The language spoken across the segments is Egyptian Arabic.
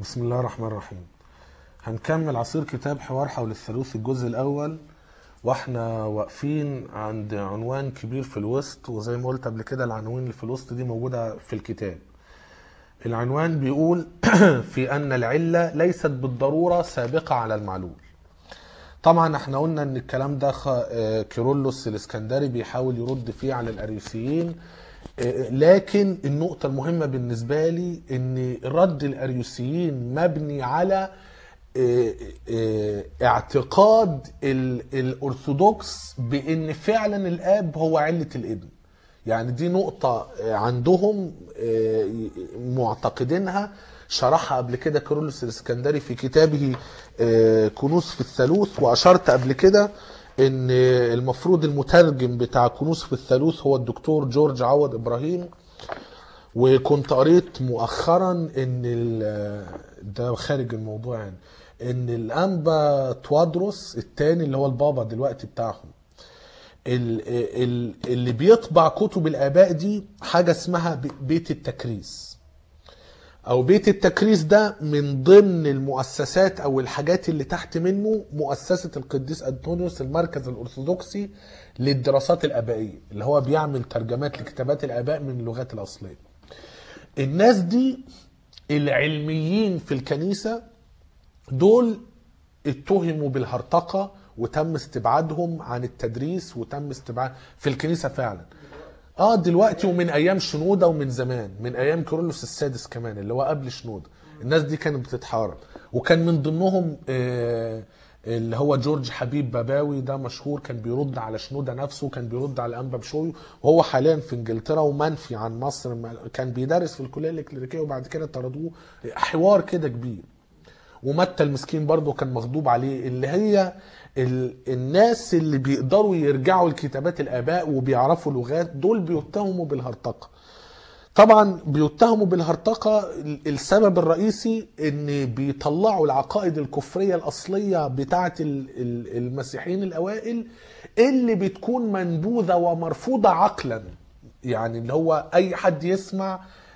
بسم الله الرحمن الرحيم هنكمل عصير كتاب حوار حول الثالوث الجزء الأول واحنا واقفين عند عنوان كبير في الوسط وزي ما قلت قبل كده العناوين اللي في الوسط دي موجودة في الكتاب العنوان بيقول في أن العلة ليست بالضرورة سابقة على المعلول طبعا احنا قلنا ان الكلام ده خ... آه، كيرلس الاسكندري بيحاول يرد فيه على الاريوسيين آه، لكن النقطة المهمة بالنسبة لي ان رد الاريوسيين مبني على آه، آه، اعتقاد ال- الارثوذكس بان فعلا الاب هو علة الابن يعني دي نقطة آه، عندهم آه، معتقدينها شرحها قبل كده كيرلس الاسكندري في كتابه آه، كنوز في الثالوث واشرت قبل كده ان المفروض المترجم بتاع كنوز في الثالوث هو الدكتور جورج عوض ابراهيم وكنت قريت مؤخرا ان ال- ده خارج الموضوع يعني ان الانبا توادروس الثاني اللي هو البابا دلوقتي بتاعهم ال- ال- اللي بيطبع كتب الاباء دي حاجه اسمها بي- بيت التكريس او بيت التكريس ده من ضمن المؤسسات او الحاجات اللي تحت منه مؤسسه القديس انطونيوس المركز الارثوذكسي للدراسات الابائيه اللي هو بيعمل ترجمات لكتابات الاباء من اللغات الاصليه الناس دي العلميين في الكنيسه دول اتهموا بالهرطقه وتم استبعادهم عن التدريس وتم استبعاد في الكنيسه فعلا اه دلوقتي ومن ايام شنوده ومن زمان من ايام كيرلس السادس كمان اللي هو قبل شنوده الناس دي كانت بتتحارب وكان من ضمنهم آه اللي هو جورج حبيب باباوي ده مشهور كان بيرد على شنوده نفسه كان بيرد على انبا بشوي وهو حاليا في انجلترا ومنفي عن مصر كان بيدرس في الكليه الكليريكيه وبعد كده طردوه حوار كده كبير ومتى المسكين برضه كان مغضوب عليه اللي هي ال... الناس اللي بيقدروا يرجعوا لكتابات الاباء وبيعرفوا لغات دول بيتهموا بالهرطقه طبعا بيتهموا بالهرطقه ال- السبب الرئيسي ان بيطلعوا العقائد الكفريه الاصليه بتاعه ال- ال- المسيحيين الاوائل اللي بتكون منبوذه ومرفوضه عقلا يعني اللي هو اي حد يسمع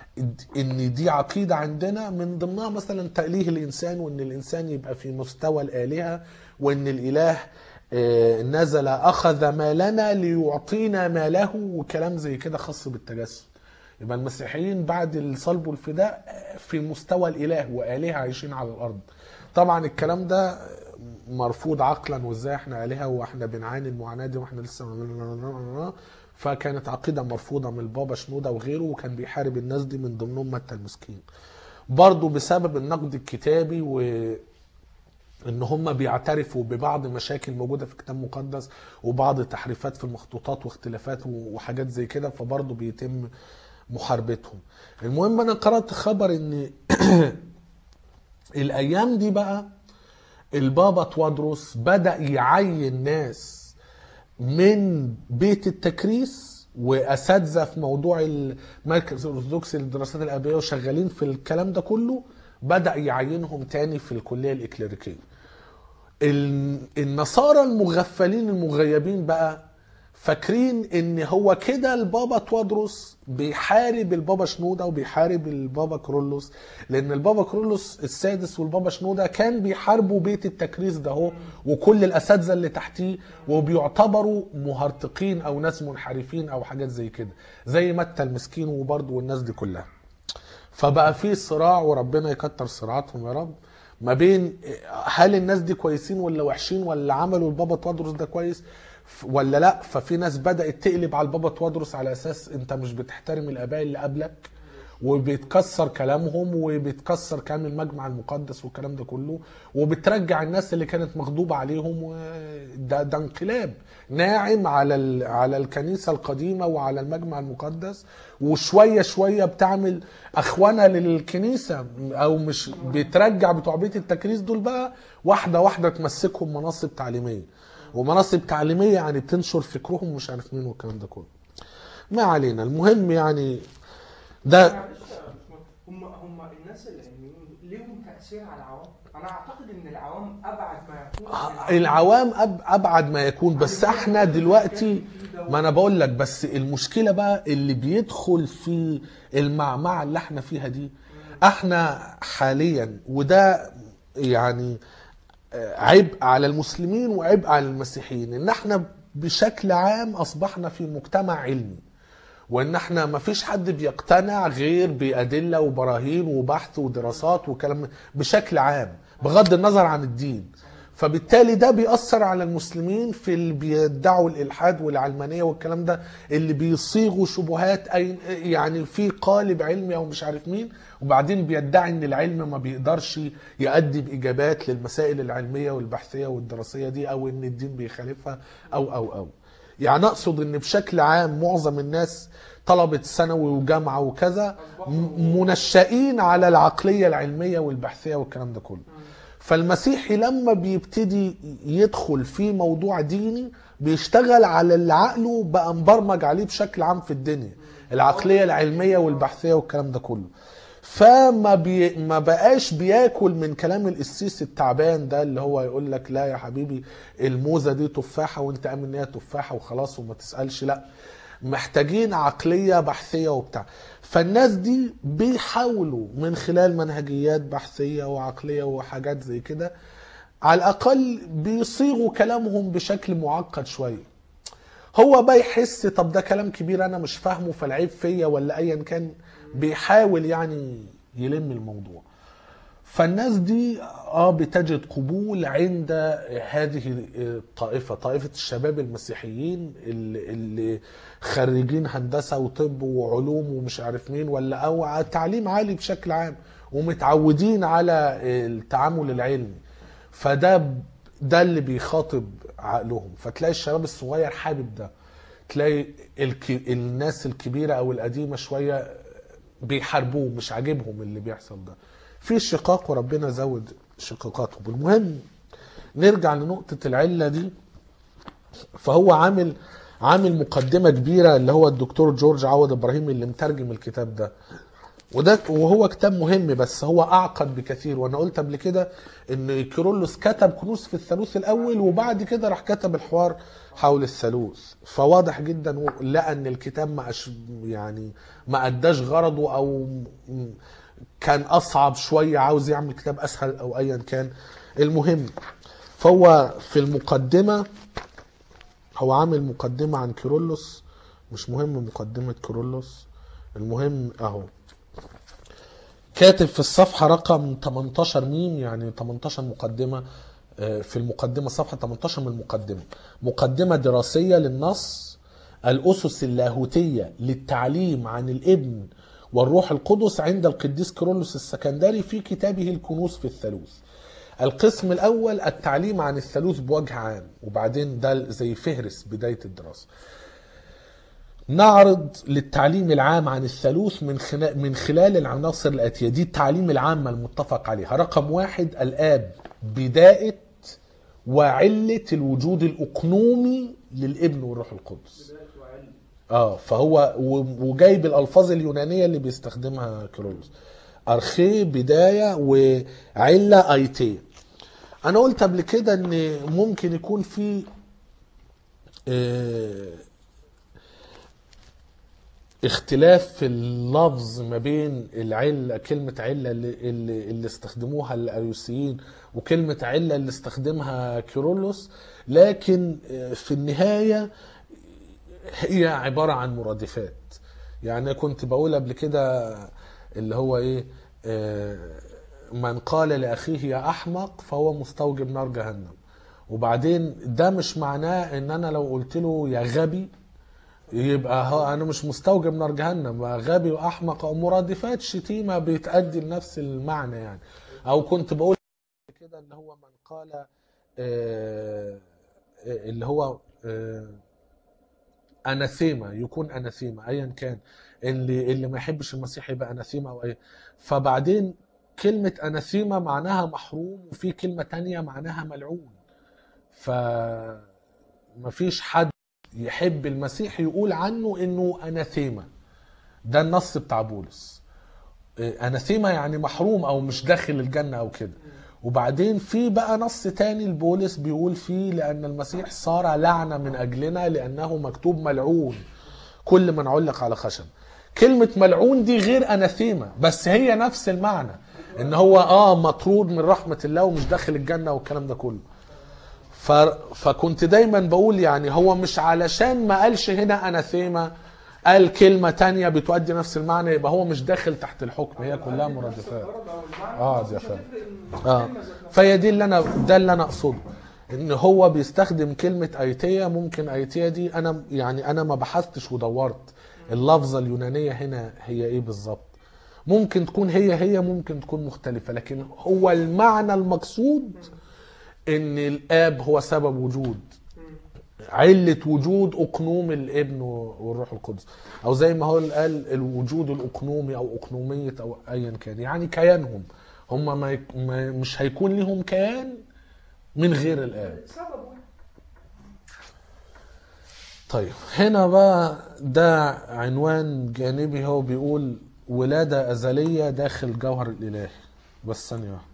ان دي عقيده عندنا من ضمنها مثلا تأليه الانسان وان الانسان يبقى في مستوى الالهه وان الاله آه، نزل اخذ مالنا ليعطينا ماله وكلام زي كده خاص بالتجسد يبقى المسيحيين بعد الصلب والفداء آه، في مستوى الاله والهه عايشين على الارض طبعا الكلام ده مرفوض عقلا وازاي احنا الهه واحنا بنعاني المعاناه دي واحنا لسه فكانت عقيده مرفوضه من البابا شنوده وغيره وكان بيحارب الناس دي من ضمنهم متى المسكين برضه بسبب النقد الكتابي و ان هم بيعترفوا ببعض مشاكل موجوده في الكتاب المقدس وبعض تحريفات في المخطوطات واختلافات وحاجات زي كده فبرضه بيتم محاربتهم المهم انا قرات خبر ان الايام دي بقى البابا توادروس بدا يعين ناس من بيت التكريس واساتذه في موضوع المركز الارثوذكسي للدراسات الابائيه وشغالين في الكلام ده كله بدا يعينهم تاني في الكليه الاكليريكيه ال- النصارى المغفلين المغيبين بقى فاكرين ان هو كده البابا توادروس بيحارب البابا شنوده وبيحارب البابا كرولوس لان البابا كرولوس السادس والبابا شنوده كان بيحاربوا بيت التكريس ده هو وكل الاساتذه اللي تحتيه وبيعتبروا مهرطقين او ناس منحرفين او حاجات زي كده زي متى المسكين وبرضه والناس دي كلها فبقى في صراع وربنا يكتر صراعاتهم يا رب ما بين هل الناس دي كويسين ولا وحشين ولا عملوا البابا توادرس ده كويس ف- ولا لا ففي ناس بدأت تقلب على البابا توادرس على اساس انت مش بتحترم الاباء اللي قبلك وبتكسر كلامهم وبتكسر كلام المجمع المقدس والكلام ده كله وبترجع الناس اللي كانت مغضوبة عليهم وده ده انقلاب ناعم على ال- على الكنيسة القديمة وعلى المجمع المقدس وشوية شوية بتعمل أخوانة للكنيسة أو مش بترجع بتوع بيت التكريس دول بقى واحدة واحدة تمسكهم مناصب تعليمية ومناصب تعليمية يعني بتنشر فكرهم مش عارف مين والكلام ده كله ما علينا المهم يعني ده معلش يا باشمهندس، هم هم الناس العلميين ليهم تاثير على العوام انا اعتقد ان العوام ابعد ما يكون عن العوام أب ابعد ما يكون بس احنا دلوقتي ما انا بقول لك بس المشكله بقى اللي بيدخل في المعمعه اللي احنا فيها دي احنا حاليا وده يعني عبء على المسلمين وعبء على المسيحيين ان احنا بشكل عام اصبحنا في مجتمع علمي وان احنا ما فيش حد بيقتنع غير بادله وبراهين وبحث ودراسات وكلام بشكل عام بغض النظر عن الدين فبالتالي ده بيأثر على المسلمين في اللي بيدعوا الإلحاد والعلمانية والكلام ده اللي بيصيغوا شبهات أي يعني في قالب علمي أو مش عارف مين وبعدين بيدعي إن العلم ما بيقدرش يؤدي بإجابات للمسائل العلمية والبحثية والدراسية دي أو إن الدين بيخالفها أو أو أو يعني أقصد إن بشكل عام معظم الناس طلبة ثانوي وجامعة وكذا م- منشئين على العقلية العلمية والبحثية والكلام ده كله فالمسيحي لما بيبتدي يدخل في موضوع ديني بيشتغل على اللي عقله بقى مبرمج عليه بشكل عام في الدنيا العقلية العلمية والبحثية والكلام ده كله فما بي ما بقاش بياكل من كلام القسيس التعبان ده اللي هو يقول لك لا يا حبيبي الموزه دي تفاحه وانت امن ان هي تفاحه وخلاص وما تسالش لا محتاجين عقليه بحثيه وبتاع فالناس دي بيحاولوا من خلال منهجيات بحثيه وعقليه وحاجات زي كده على الاقل بيصيغوا كلامهم بشكل معقد شويه هو بقى يحس طب ده كلام كبير انا مش فاهمه فالعيب فيا ولا ايا كان بيحاول يعني يلم الموضوع فالناس دي اه بتجد قبول عند هذه الطائفه طائفه الشباب المسيحيين اللي, اللي خريجين هندسه وطب وعلوم ومش عارف مين ولا او تعليم عالي بشكل عام ومتعودين على التعامل العلمي فده ده اللي بيخاطب عقلهم فتلاقي الشباب الصغير حابب ده تلاقي الك... الناس الكبيره او القديمه شويه بيحاربوه مش عاجبهم اللي بيحصل ده في شقاق وربنا زود شقاقاتهم المهم نرجع لنقطة العلة دي فهو عامل عامل مقدمة كبيرة اللي هو الدكتور جورج عوض ابراهيم اللي مترجم الكتاب ده وده وهو كتاب مهم بس هو اعقد بكثير وانا قلت قبل كده ان كيرلس كتب كنوز في الثالوث الاول وبعد كده راح كتب الحوار حول الثالوث فواضح جدا لقى ان الكتاب ما أش يعني ما اداش غرضه او كان اصعب شويه عاوز يعمل كتاب اسهل او ايا كان المهم فهو في المقدمه هو عامل مقدمه عن كيرلس مش مهم مقدمه كيرلس المهم اهو كاتب في الصفحة رقم 18 ميم يعني 18 مقدمة في المقدمة صفحة 18 من المقدمة مقدمة دراسية للنص الأسس اللاهوتية للتعليم عن الابن والروح القدس عند القديس كيرلس السكندري في كتابه الكنوز في الثالوث القسم الأول التعليم عن الثالوث بوجه عام وبعدين ده زي فهرس بداية الدراسة نعرض للتعليم العام عن الثالوث من خلال من خلال العناصر الآتية دي التعليم العامة المتفق عليها رقم واحد الآب بداية وعلة الوجود الأقنومي للابن والروح القدس اه فهو وجايب الألفاظ اليونانية اللي بيستخدمها كيرلس أرخي بداية وعلة أيتي أنا قلت قبل كده إن ممكن يكون في آه اختلاف في اللفظ ما بين العلة كلمة علة اللي, اللي, اللي استخدموها الأريوسيين وكلمة علة اللي استخدمها كيرلس لكن في النهاية هي عبارة عن مرادفات يعني كنت بقول قبل كده اللي هو ايه من قال لأخيه يا أحمق فهو مستوجب نار جهنم وبعدين ده مش معناه ان انا لو قلت له يا غبي يبقى هو انا مش مستوجب نار جهنم غبي واحمق او مرادفات شتيمه بتأدي لنفس المعنى يعني او كنت بقول كده اللي هو من قال آه اللي هو آه اناثيما يكون اناثيما ايا كان اللي اللي ما يحبش المسيح يبقى اناثيما او اي فبعدين كلمة اناثيما معناها محروم وفي كلمة تانية معناها ملعون فمفيش حد يحب المسيح يقول عنه انه اناثيما ده النص بتاع بولس اناثيما يعني محروم او مش داخل الجنه او كده وبعدين في بقى نص تاني لبولس بيقول فيه لان المسيح صار لعنه من اجلنا لانه مكتوب ملعون كل من علق على خشب كلمة ملعون دي غير أناثيما بس هي نفس المعنى إن هو آه مطرود من رحمة الله ومش داخل الجنة والكلام ده كله ف... فكنت دايما بقول يعني هو مش علشان ما قالش هنا أناثيما قال كلمة تانية بتؤدي نفس المعنى يبقى هو مش داخل تحت الحكم هي كلها مرادفات آه، دي فعلا. اه فهي دي اللي انا ده اللي انا اقصده ان هو بيستخدم كلمه ايتيه ممكن ايتيه دي انا يعني انا ما بحثتش ودورت اللفظه اليونانيه هنا هي ايه بالظبط ممكن تكون هي هي ممكن تكون مختلفه لكن هو المعنى المقصود ان الاب هو سبب وجود علة وجود أقنوم الابن والروح القدس أو زي ما هو قال الوجود الأقنومي أو أقنومية أو أيا كان يعني كيانهم هم ما يك... ما مش هيكون لهم كيان من غير الآب سبب واحد طيب هنا بقى ده عنوان جانبي هو بيقول ولادة أزلية داخل جوهر الإله بس ثانية واحدة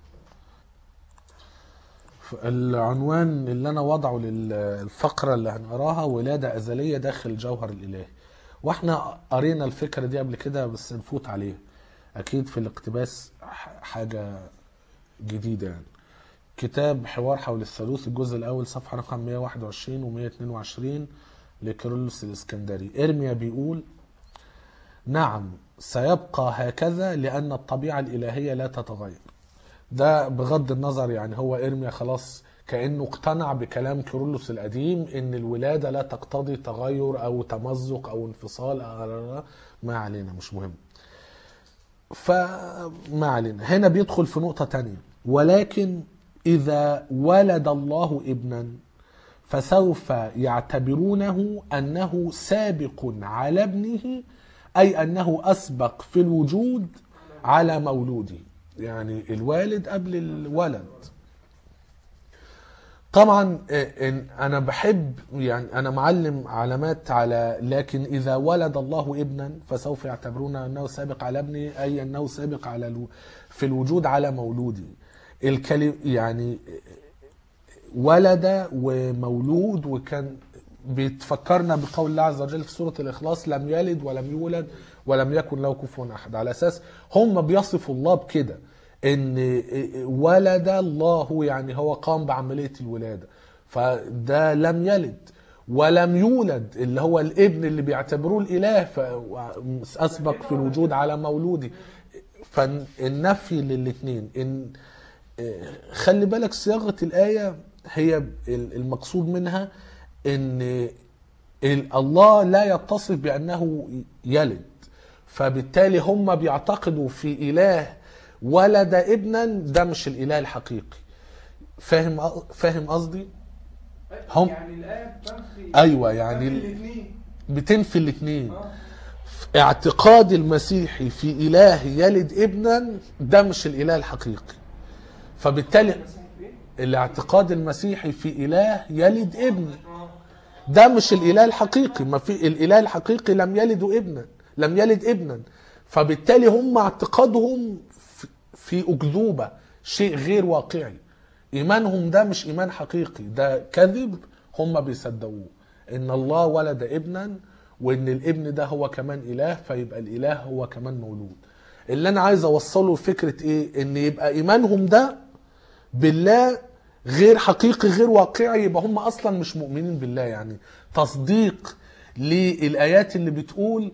العنوان اللي أنا وضعه للفقرة اللي هنقراها ولادة أزلية داخل جوهر الإله واحنا قرينا الفكرة دي قبل كده بس نفوت عليها أكيد في الاقتباس ح- حاجة جديدة يعني كتاب حوار حول الثالوث الجزء الأول صفحة رقم 121 و 122 لكيرلس الإسكندري إرميا بيقول نعم سيبقى هكذا لأن الطبيعة الإلهية لا تتغير ده بغض النظر يعني هو إرميا خلاص كأنه اقتنع بكلام كيرلس القديم إن الولادة لا تقتضي تغير أو تمزق أو انفصال أو ما علينا مش مهم فما علينا هنا بيدخل في نقطة تانية ولكن إذا ولد الله ابنا فسوف يعتبرونه أنه سابق على ابنه أي أنه أسبق في الوجود على مولوده يعني الوالد قبل الولد طبعا آه، إن انا بحب يعني انا معلم علامات على لكن اذا ولد الله ابنا فسوف يعتبرون انه سابق على ابنه اي انه سابق على الو في الوجود على مولوده الكلم يعني ولد ومولود وكان بيتفكرنا بقول الله عز وجل في سورة الإخلاص لم يلد ولم يولد ولم يكن له كفوا أحد على أساس هم بيصفوا الله بكده إن ولد الله يعني هو قام بعملية الولادة فده لم يلد ولم يولد اللي هو الابن اللي بيعتبروه الإله فأسبق في الوجود على مولوده فالنفي للاثنين إن خلي بالك صياغة الآية هي المقصود منها ان ال- الله لا يتصف بانه يلد فبالتالي هم بيعتقدوا في اله ولد ابنا ده مش الاله الحقيقي فاهم فاهم قصدي هم- يعني الآية بتنفي ايوه يعني ال- الاثنين بتنفي الاثنين اه اعتقاد المسيحي في اله يلد ابنا ده مش الاله الحقيقي فبالتالي المسيح في ايه؟ الاعتقاد المسيحي في اله يلد ابن اه ده مش الاله الحقيقي ما في الاله الحقيقي لم يلد ابنا لم يلد ابنا فبالتالي هم اعتقادهم في- في اكذوبه شيء غير واقعي ايمانهم ده مش ايمان حقيقي ده كذب هم بيصدقوه ان الله ولد ابنا وان الابن ده هو كمان اله فيبقى الاله هو كمان مولود اللي انا عايز اوصله فكره ايه ان يبقى ايمانهم ده بالله غير حقيقي غير واقعي يبقى هم اصلا مش مؤمنين بالله يعني تصديق للايات اللي بتقول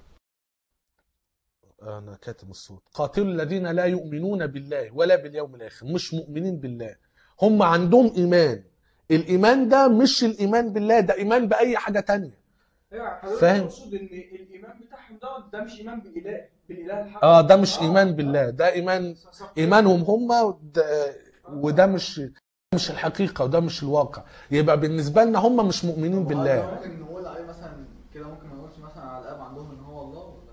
انا كاتب الصوت قاتلوا الذين لا يؤمنون بالله ولا باليوم الاخر مش مؤمنين بالله هم عندهم ايمان الايمان ده مش الايمان بالله ده ايمان باي حاجه تانية ايوه حضرتك فاهم؟ تقصد ان الايمان بتاعهم ده ده مش ايمان باله بالاله الحق اه ده مش ايمان بالله ده ايمان صح- صح. ايمانهم هم وده, وده مش مش الحقيقه وده مش الواقع يبقى بالنسبه لنا هم مش مؤمنين بالله ممكن نقول عليه مثلا كده ممكن ما نقولش مثلا على الاب عندهم ان هو الله ولا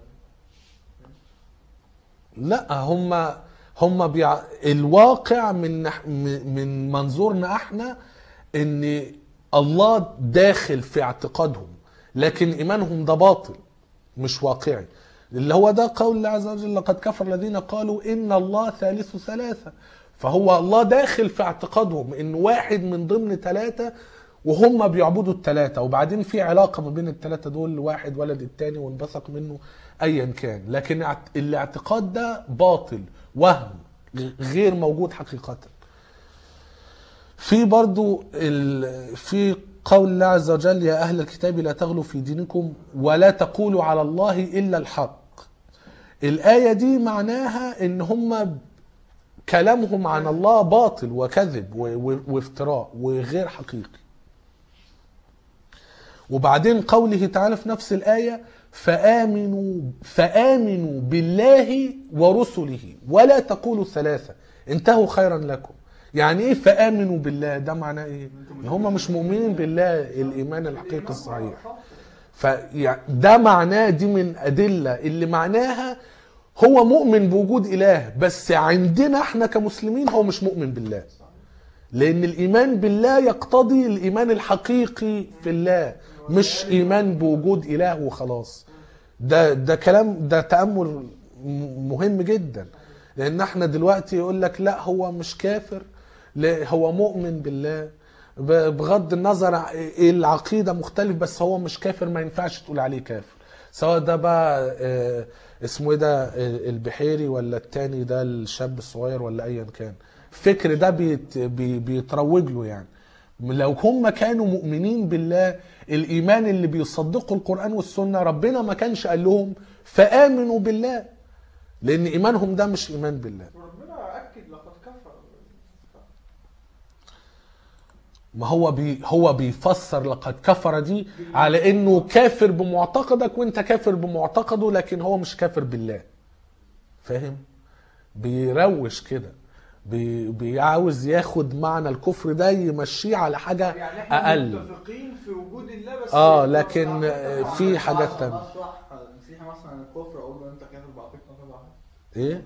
لا هم هم بيع... الواقع من نح- من من منظورنا احنا ان الله داخل في اعتقادهم لكن ايمانهم ده باطل مش واقعي اللي هو ده قول الله عز وجل لقد كفر الذين قالوا ان الله ثالث ثلاثه فهو الله داخل في اعتقادهم ان واحد من ضمن ثلاثه وهم بيعبدوا الثلاثه وبعدين في علاقه ما بين الثلاثه دول واحد ولد الثاني وانبثق منه ايا كان لكن اعت- الاعتقاد ده باطل وهم غير موجود حقيقه في برضو ال... في قول الله عز وجل يا أهل الكتاب لا تغلوا في دينكم ولا تقولوا على الله إلا الحق الآية دي معناها إن هم كلامهم عن الله باطل وكذب و... و... وافتراء وغير حقيقي وبعدين قوله تعالى في نفس الآية فآمنوا فآمنوا بالله ورسله ولا تقولوا ثلاثة انتهوا خيرا لكم يعني ايه فآمنوا بالله ده معناه ايه هم مش مؤمنين بالله الإيمان الحقيقي الصحيح فده معناه دي من أدلة اللي معناها هو مؤمن بوجود إله بس عندنا احنا كمسلمين هو مش مؤمن بالله لأن الإيمان بالله يقتضي الإيمان الحقيقي في الله مش إيمان بوجود إله وخلاص ده ده كلام ده تأمل م- مهم جدا لأن احنا دلوقتي يقول لك لا هو مش كافر لا هو مؤمن بالله ب- بغض النظر ع- العقيدة مختلف بس هو مش كافر ما ينفعش تقول عليه كافر سواء ده بقى آه، اسمه ايه ده آه، البحيري ولا التاني ده الشاب الصغير ولا ايا كان الفكر ده بيت بي- بيتروج له يعني لو هم كانوا مؤمنين بالله الايمان اللي بيصدقوا القران والسنه ربنا ما كانش قال لهم فامنوا بالله لان ايمانهم ده مش ايمان بالله وربنا اكد لقد كفر ما هو بي هو بيفسر لقد كفر دي على انه كافر بمعتقدك وانت كافر بمعتقده لكن هو مش كافر بالله فاهم بيروش كده بي بيعاوز ياخد معنى الكفر ده يمشيه على حاجه يعني احنا اقل متفقين في وجود الله بس اه لكن آه، في أنا حاجات أشرح- تانية اشرح المسيحي مثلا الكفر اقول له انت كافر بعقيدتك كافر بعقيدتك ايه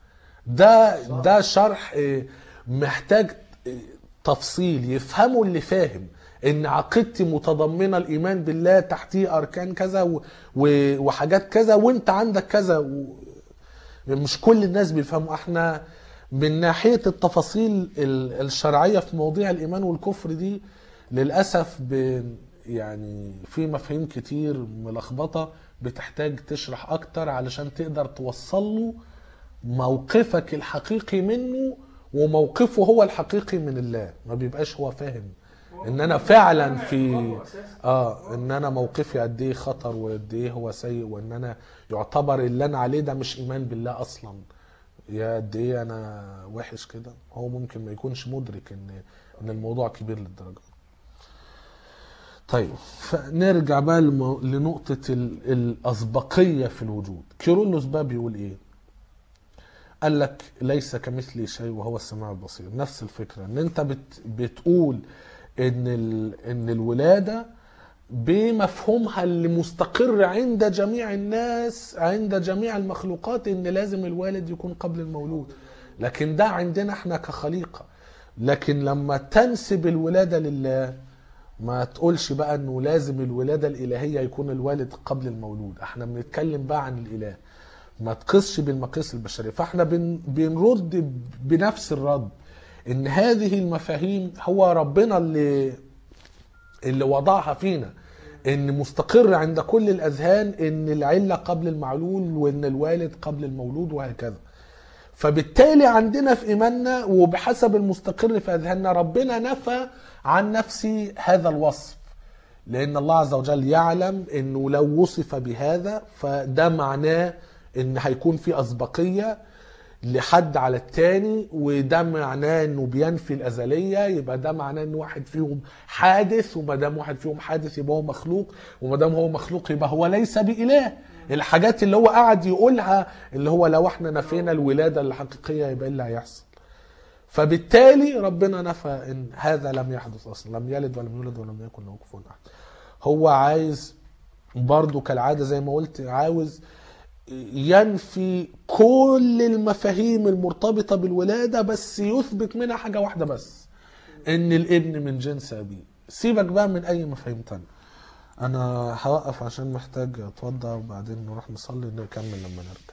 ده ده شرح آه، محتاج آه، تفصيل يفهمه اللي فاهم ان عقيدتي متضمنه الايمان بالله تحتيه اركان كذا و- و- وحاجات كذا وانت عندك كذا و- مش كل الناس بيفهموا احنا من ناحيه التفاصيل ال- الشرعيه في مواضيع الايمان والكفر دي للاسف ب يعني في مفاهيم كتير ملخبطه بتحتاج تشرح اكتر علشان تقدر توصل له موقفك الحقيقي منه وموقفه هو الحقيقي من الله ما بيبقاش هو فاهم ان انا فعلا في اه ان انا موقفي قد ايه خطر وقد ايه هو سيء وان انا يعتبر اللي انا عليه ده مش ايمان بالله اصلا يا قد ايه انا وحش كده هو ممكن ما يكونش مدرك ان ان الموضوع كبير للدرجه دي. طيب فنرجع بقى لمو- لنقطة ال- الأسبقية في الوجود كيرلس بقى بيقول إيه قال لك ليس كمثلي شيء وهو السميع البصير نفس الفكرة ان انت بت بتقول ان ال ان الولادة بمفهومها اللي مستقر عند جميع الناس عند جميع المخلوقات ان لازم الوالد يكون قبل المولود لكن ده عندنا احنا كخليقة لكن لما تنسب الولادة لله ما تقولش بقى انه لازم الولادة الالهية يكون الوالد قبل المولود احنا بنتكلم بقى عن الاله ما تقيسش بالمقياس البشري فاحنا بن بنرد بنفس الرد ان هذه المفاهيم هو ربنا اللي اللي وضعها فينا ان مستقر عند كل الاذهان ان العله قبل المعلول وان الوالد قبل المولود وهكذا فبالتالي عندنا في ايماننا وبحسب المستقر في اذهاننا ربنا نفى عن نفسه هذا الوصف لان الله عز وجل يعلم انه لو وصف بهذا فده معناه ان هيكون في اسبقيه لحد على التاني وده معناه انه بينفي الازليه يبقى ده معناه ان واحد فيهم حادث وما دام واحد فيهم حادث يبقى هو مخلوق وما دام هو مخلوق يبقى هو ليس باله الحاجات اللي هو قاعد يقولها اللي هو لو احنا نفينا الولاده الحقيقيه يبقى ايه اللي هيحصل فبالتالي ربنا نفى ان هذا لم يحدث اصلا لم يلد ولم يولد ولم يكن له كفوا احد هو عايز برضو كالعاده زي ما قلت عاوز ينفي كل المفاهيم المرتبطه بالولاده بس يثبت منها حاجه واحده بس ان الابن من جنس ابيه سيبك بقى من اي مفاهيم تانية انا هوقف عشان محتاج اتوضى وبعدين نروح نصلي نكمل لما نرجع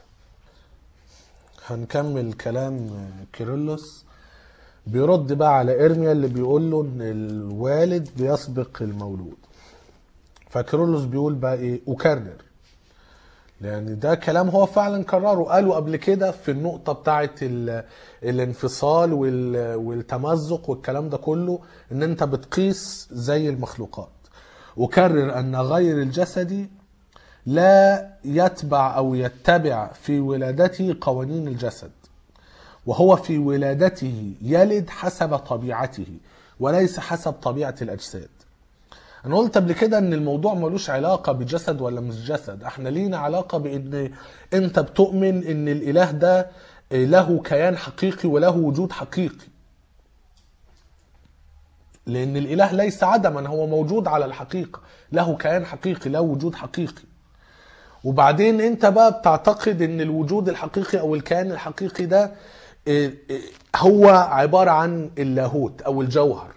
هنكمل كلام كيرلس بيرد بقى على ارميا اللي بيقول له ان الوالد بيسبق المولود فكيرلس بيقول بقى ايه اكرر يعني ده كلام هو فعلا كرره قالوا قبل كده في النقطة بتاعة ال- الانفصال وال- والتمزق والكلام ده كله ان انت بتقيس زي المخلوقات وكرر ان غير الجسدي لا يتبع او يتبع في ولادته قوانين الجسد وهو في ولادته يلد حسب طبيعته وليس حسب طبيعة الأجساد انا قلت قبل كده ان الموضوع ملوش علاقه بجسد ولا مش جسد احنا لينا علاقه بان انت بتؤمن ان الاله ده له كيان حقيقي وله وجود حقيقي لان الاله ليس عدما هو موجود على الحقيقه له كيان حقيقي له وجود حقيقي وبعدين انت بقى بتعتقد ان الوجود الحقيقي او الكيان الحقيقي ده اه، اه، هو عباره عن اللاهوت او الجوهر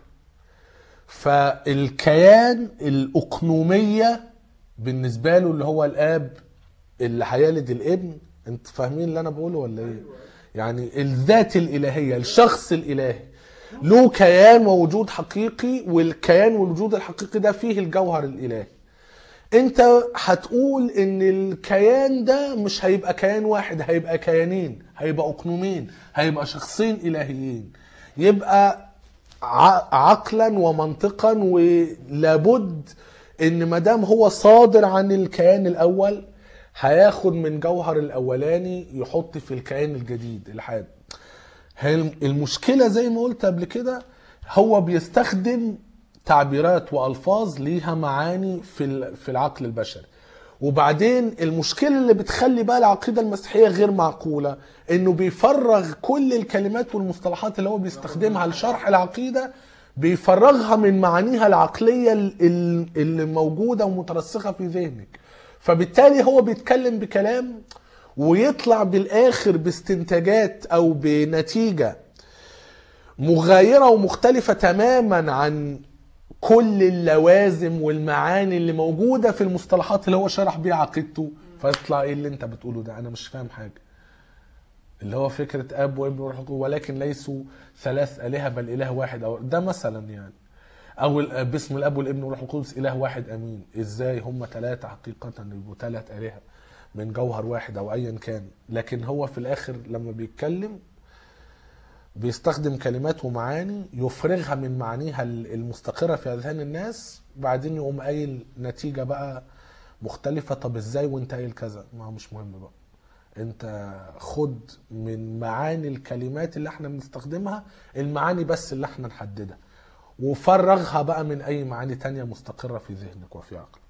فالكيان الأقنومية بالنسبة له اللي هو الآب اللي هيلد الابن انت فاهمين اللي أنا بقوله ولا إيه؟ يعني الذات الإلهية الشخص الإلهي له كيان ووجود حقيقي والكيان والوجود الحقيقي ده فيه الجوهر الإلهي انت هتقول ان الكيان ده مش هيبقى كيان واحد هيبقى كيانين هيبقى اقنومين هيبقى شخصين الهيين يبقى ع- عقلا ومنطقا ولابد ان ما دام هو صادر عن الكيان الاول هياخد من جوهر الاولاني يحط في الكيان الجديد الحاد هي المشكله زي ما قلت قبل كده هو بيستخدم تعبيرات والفاظ ليها معاني في ال- في العقل البشري وبعدين المشكله اللي بتخلي بقى العقيده المسيحيه غير معقوله انه بيفرغ كل الكلمات والمصطلحات اللي هو بيستخدمها لشرح العقيده بيفرغها من معانيها العقليه ال- ال- اللي موجوده ومترسخه في ذهنك فبالتالي هو بيتكلم بكلام ويطلع بالاخر باستنتاجات او بنتيجه مغايرة ومختلفة تماما عن كل اللوازم والمعاني اللي موجودة في المصطلحات اللي هو شرح بيها عقيدته فيطلع ايه اللي انت بتقوله ده انا مش فاهم حاجة اللي هو فكرة اب وابن وروح القدس ولكن ليسوا ثلاث آلهة بل إله واحد أو ده مثلا يعني أو ال- باسم الاب والابن والروح القدس إله واحد أمين ازاي هم ثلاثة حقيقة يبقوا ثلاث آلهة من جوهر واحد أو أيا كان لكن هو في الآخر لما بيتكلم بيستخدم كلمات ومعاني يفرغها من معانيها المستقرة في أذهان الناس بعدين يقوم قايل نتيجة بقى مختلفة طب ازاي وانت قايل كذا ما هو مش مهم بقى انت خد من معاني الكلمات اللي احنا بنستخدمها المعاني بس اللي احنا نحددها وفرغها بقى من اي معاني تانية مستقرة في ذهنك وفي عقلك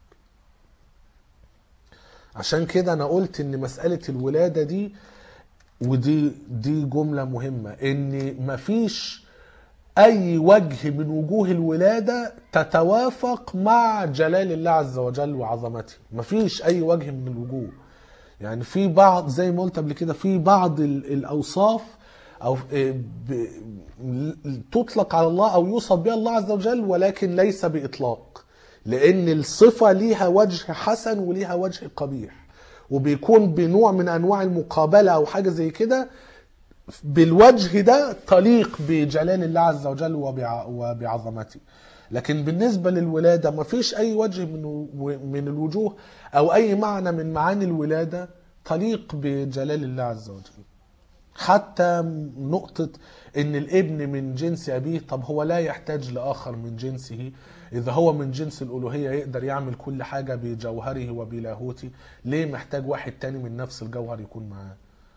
عشان كده انا قلت ان مسألة الولادة دي ودي دي جملة مهمة ان مفيش اي وجه من وجوه الولادة تتوافق مع جلال الله عز وجل وعظمته مفيش اي وجه من الوجوه يعني في بعض زي ما قلت قبل كده في بعض ال- الاوصاف او ب- ب- تطلق على الله او يوصف بها الله عز وجل ولكن ليس باطلاق لان الصفه ليها وجه حسن وليها وجه قبيح وبيكون بنوع من انواع المقابله او حاجه زي كده بالوجه ده تليق بجلال الله عز وجل وبع- وبعظمته لكن بالنسبة للولادة ما فيش أي وجه من و- من الوجوه أو أي معنى من معاني الولادة تليق بجلال الله عز وجل حتى نقطة إن الابن من جنس أبيه طب هو لا يحتاج لآخر من جنسه إذا هو من جنس الألوهية يقدر يعمل كل حاجة بجوهره وبلاهوته ليه محتاج واحد تاني من نفس الجوهر يكون معاه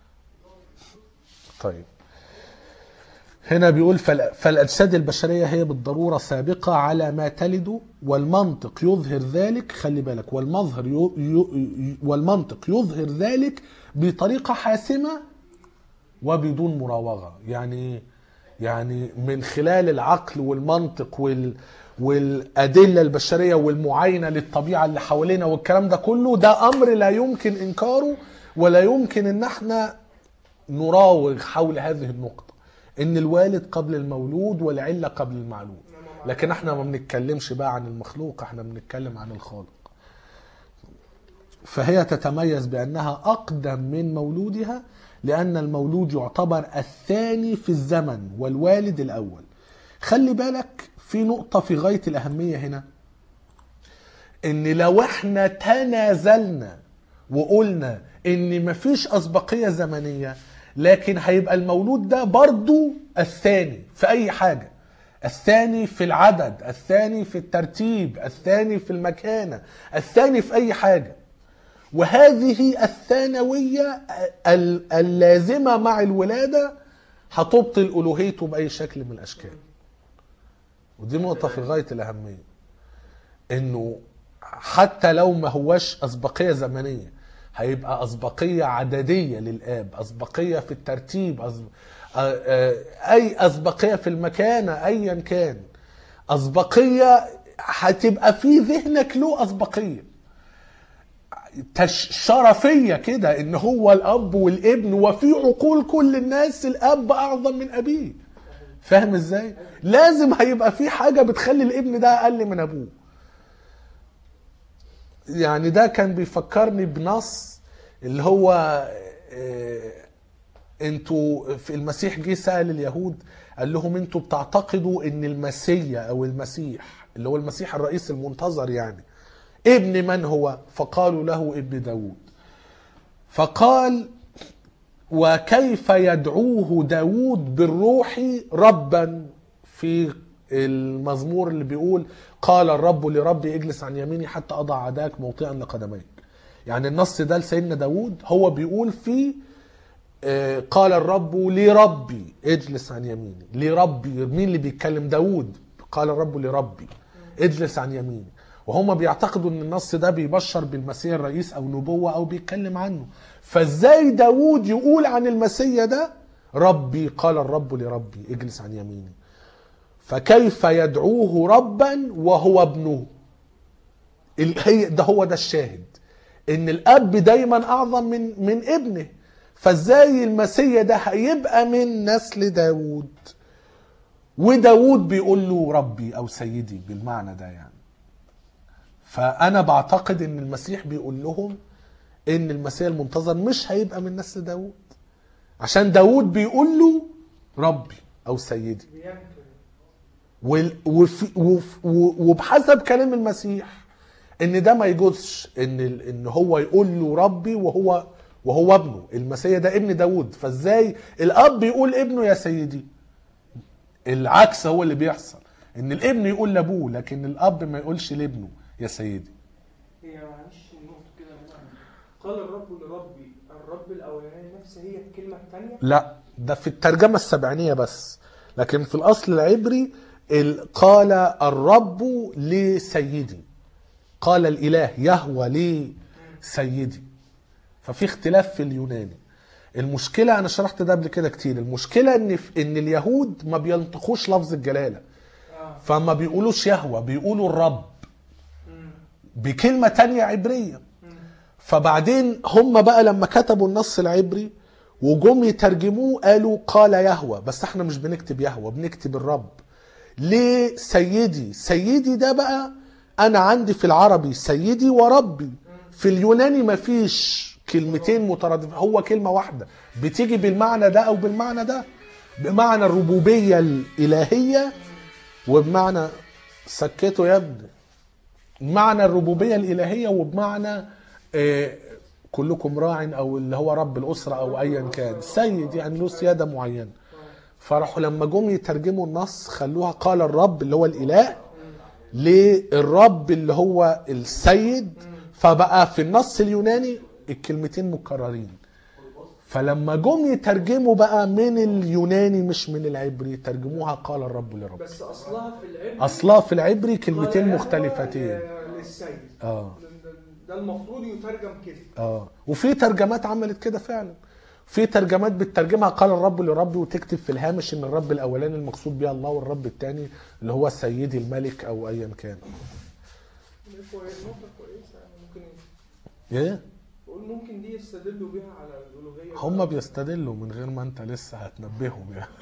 طيب هنا بيقول فال- فالأجساد البشرية هي بالضرورة سابقة على ما تلد والمنطق يظهر ذلك خلي بالك والمظهر يو يو والمنطق يظهر ذلك بطريقة حاسمة وبدون مراوغة يعني إيه؟ يعني من خلال العقل والمنطق وال والأدلة البشرية والمعاينة للطبيعة اللي حوالينا والكلام ده كله ده أمر لا يمكن إنكاره ولا يمكن إن احنا نراوغ حول هذه النقطة ان الوالد قبل المولود والعلة قبل المعلوم لكن احنا ما بنتكلمش بقى عن المخلوق احنا بنتكلم عن الخالق فهي تتميز بانها اقدم من مولودها لان المولود يعتبر الثاني في الزمن والوالد الاول خلي بالك في نقطة في غاية الأهمية هنا إن لو إحنا تنازلنا وقلنا ان مفيش اسبقيه زمنيه لكن هيبقى المولود ده برضو الثاني في اي حاجه الثاني في العدد الثاني في الترتيب الثاني في المكانه الثاني في اي حاجه وهذه الثانويه ال- اللازمه مع الولاده هتبطل الوهيته باي شكل من الاشكال ودي نقطه في غايه الاهميه انه حتى لو ما هواش اسبقيه زمنيه هيبقى اسبقيه عدديه للاب اسبقيه في الترتيب أسب... آه، آه، اي اسبقيه في المكانه ايا كان اسبقيه هتبقى في ذهنك له اسبقيه تش شرفيه كده ان هو الاب والابن وفي عقول كل الناس الاب اعظم من ابيه فاهم ازاي لازم هيبقى في حاجه بتخلي الابن ده اقل من ابوه يعني ده كان بيفكرني بنص اللي هو آه، انتوا في المسيح جه سأل اليهود قال لهم انتوا بتعتقدوا ان المسيا او المسيح اللي هو المسيح الرئيس المنتظر يعني ابن من هو فقالوا له ابن داود فقال وكيف يدعوه داود بالروح ربا في المزمور اللي بيقول قال الرب لربي اجلس عن يميني حتى اضع عداك موطئا لقدميك يعني النص ده لسيدنا داود هو بيقول فيه آه، قال الرب لربي اجلس عن يميني لربي مين اللي بيتكلم داود قال الرب لربي اجلس عن يميني وهم بيعتقدوا ان النص ده بيبشر بالمسيح الرئيس او نبوة او بيتكلم عنه فازاي داود يقول عن المسيح ده ربي قال الرب لربي اجلس عن يميني فكيف يدعوه ربا وهو ابنه ال- هي ده هو ده الشاهد ان الاب دايما اعظم من من ابنه فازاي المسيح ده هيبقى من نسل داود وداود بيقول له ربي او سيدي بالمعنى ده يعني فانا بعتقد ان المسيح بيقول لهم ان المسيح المنتظر مش هيبقى من نسل داود عشان داود بيقول له ربي او سيدي بينكر وال- وفي- وف- و- وبحسب كلام المسيح ان ده ما يجوزش ان ال- ان هو يقول له ربي وهو وهو ابنه المسيح ده ابن داود فازاي الاب يقول ابنه يا سيدي العكس هو اللي بيحصل ان الابن يقول لابوه لكن الاب ما يقولش لابنه يا سيدي هي معلش النقطة كده قال الرب لربي الرب الأولاني نفس هي الكلمة الثانية لا ده في الترجمة السبعينية بس لكن في الأصل العبري ال- قال الرب لسيدي قال الإله يهوى لسيدي ففي اختلاف في اليوناني المشكلة أنا شرحت ده قبل كده كتير المشكلة إن في إن اليهود ما بينطقوش لفظ الجلالة اه فما بيقولوش يهوى بيقولوا الرب مم. بكلمة تانية عبرية مم. فبعدين هم بقى لما كتبوا النص العبري وجم يترجموه قالوا قال يهوى بس احنا مش بنكتب يهوى بنكتب الرب ليه سيدي سيدي ده بقى انا عندي في العربي سيدي وربي في اليوناني مفيش كلمتين مترادفين هو كلمة واحدة بتيجي بالمعنى ده او بالمعنى ده بمعنى الربوبية الإلهية وبمعنى سكته يا ابني معنى الربوبيه الالهيه وبمعنى آه، كلكم راع او اللي هو رب الاسره او ايا كان سيد يعني له سياده معينه فراحوا لما جم يترجموا النص خلوها قال الرب اللي هو الاله للرب اللي هو السيد فبقى في النص اليوناني الكلمتين مكررين فلما جم يترجموا بقى من اليوناني مش من العبري ترجموها قال الرب لرب بس أصلها في العبر اصلها في العبري قال كلمتين يهوى مختلفتين ل- للسيد اه ده- ده المفروض يترجم كده اه وفي ترجمات عملت كده فعلا في ترجمات بتترجمها قال الرب لربي وتكتب في الهامش ان الرب الاولاني المقصود بيه الله والرب الثاني اللي هو سيدي الملك او ايا كان دي كويس نقطة كويسة يعني ممكن ايه بقول ممكن دي يستدلوا بيها على الألوهية هم بيستدلوا من غير ما انت لسه هتنبههم يعني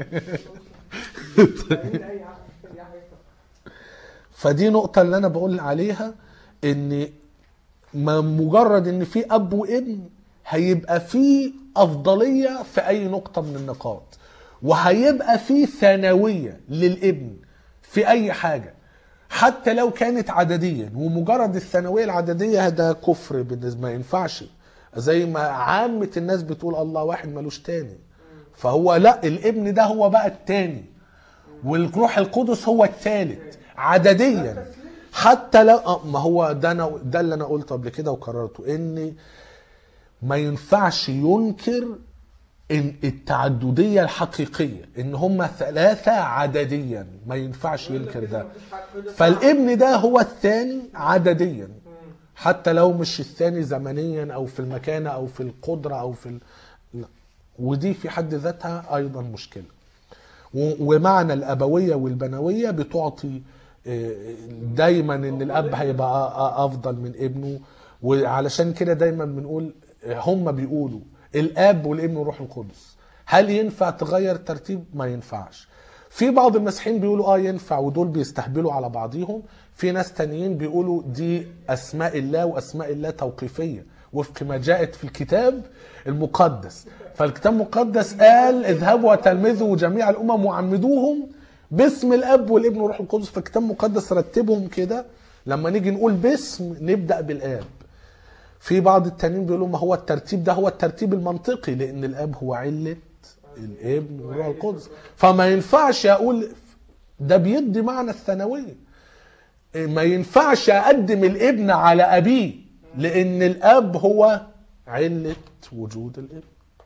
يعني أي حاجة أي حاجة فدي نقطة اللي أنا بقول عليها إن ما مجرد إن في أب وابن هيبقى في أفضلية في أي نقطة من النقاط وهيبقى في ثانوية للابن في أي حاجة حتى لو كانت عدديا ومجرد الثانويه العدديه ده كفر بالنسبه ما ينفعش زي ما عامه الناس بتقول الله واحد ملوش تاني فهو لا الابن ده هو بقى التاني والروح القدس هو الثالث عدديا حتى لو آه، ما هو ده انا ده اللي انا قلته قبل كده وكررته ان ما ينفعش ينكر ان التعدديه الحقيقيه ان هم ثلاثه عدديا ما ينفعش ينكر ده فالابن ده هو الثاني عدديا حتى لو مش الثاني زمنيا او في المكانه او في القدره او في ال... لا. ودي في حد ذاتها ايضا مشكله و- ومعنى الابويه والبنويه بتعطي آه، دايما ان الاب هيبقى أ- افضل من ابنه وعلشان كده دايما بنقول آه، هم بيقولوا الاب والابن والروح القدس هل ينفع تغير الترتيب ما ينفعش في بعض المسيحيين بيقولوا اه ينفع ودول بيستهبلوا على بعضيهم في ناس تانيين بيقولوا دي اسماء الله واسماء الله توقيفيه وفق ما جاءت في الكتاب المقدس فالكتاب المقدس قال اذهبوا وتلمذوا جميع الامم وعمدوهم باسم الاب والابن والروح القدس فالكتاب المقدس رتبهم كده لما نيجي نقول باسم نبدا بالاب في بعض التانيين بيقولوا ما هو الترتيب ده هو الترتيب المنطقي لان الاب هو عله الابن والروح القدس فما ينفعش اقول ده بيدي معنى الثانويه ما ينفعش اقدم الابن على ابيه لان الاب هو عله وجود الابن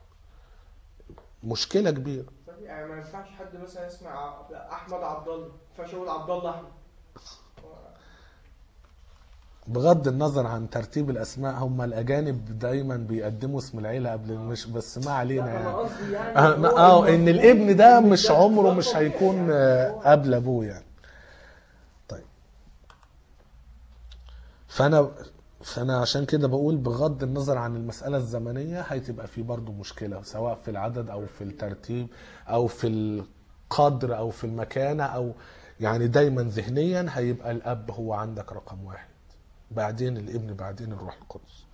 مشكله كبيره يعني ما ينفعش حد مثلا يسمع احمد عبد الله ما ينفعش اقول عبد الله احمد بغض النظر عن ترتيب الاسماء هم الاجانب دايما بيقدموا اسم العيله قبل مش بس ما علينا لا، انا يعني قصدي يعني اه هو آه، ان المفروض الابن ده إن مش ده عمره مش خطوة هيكون يعني. آه، قبل ابوه يعني طيب فانا فانا عشان كده بقول بغض النظر عن المساله الزمنيه هتبقى في برضه مشكله سواء في العدد او في الترتيب او في القدر او في المكانه او يعني دايما ذهنيا هيبقى الاب هو عندك رقم واحد بعدين الابن بعدين الروح القدس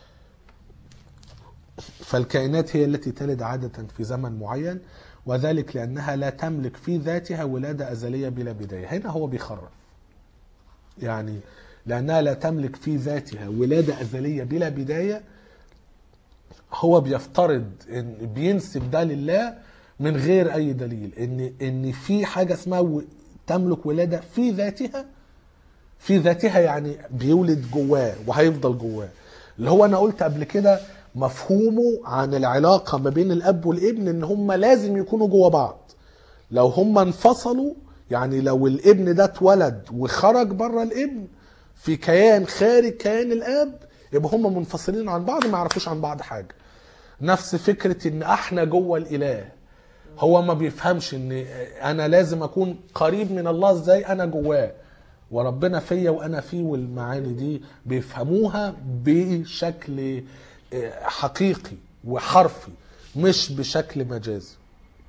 فالكائنات هي التي تلد عادة في زمن معين وذلك لأنها لا تملك في ذاتها ولادة أزلية بلا بداية هنا هو بيخرف يعني لأنها لا تملك في ذاتها ولادة أزلية بلا بداية هو بيفترض ان بينسب ده لله من غير اي دليل ان ان في حاجه اسمها و- تملك ولاده في ذاتها في ذاتها يعني بيولد جواه وهيفضل جواه اللي هو انا قلت قبل كده مفهومه عن العلاقه ما بين الاب والابن ان هم لازم يكونوا جوا بعض لو هم انفصلوا يعني لو الابن ده اتولد وخرج بره الابن في كيان خارج كيان الاب يبقى هم منفصلين عن بعض ما يعرفوش عن بعض حاجه نفس فكره ان احنا جوه الاله هو ما بيفهمش ان انا لازم اكون قريب من الله ازاي انا جواه وربنا فيا وانا فيه والمعاني دي بيفهموها بشكل آه، حقيقي وحرفي مش بشكل مجازي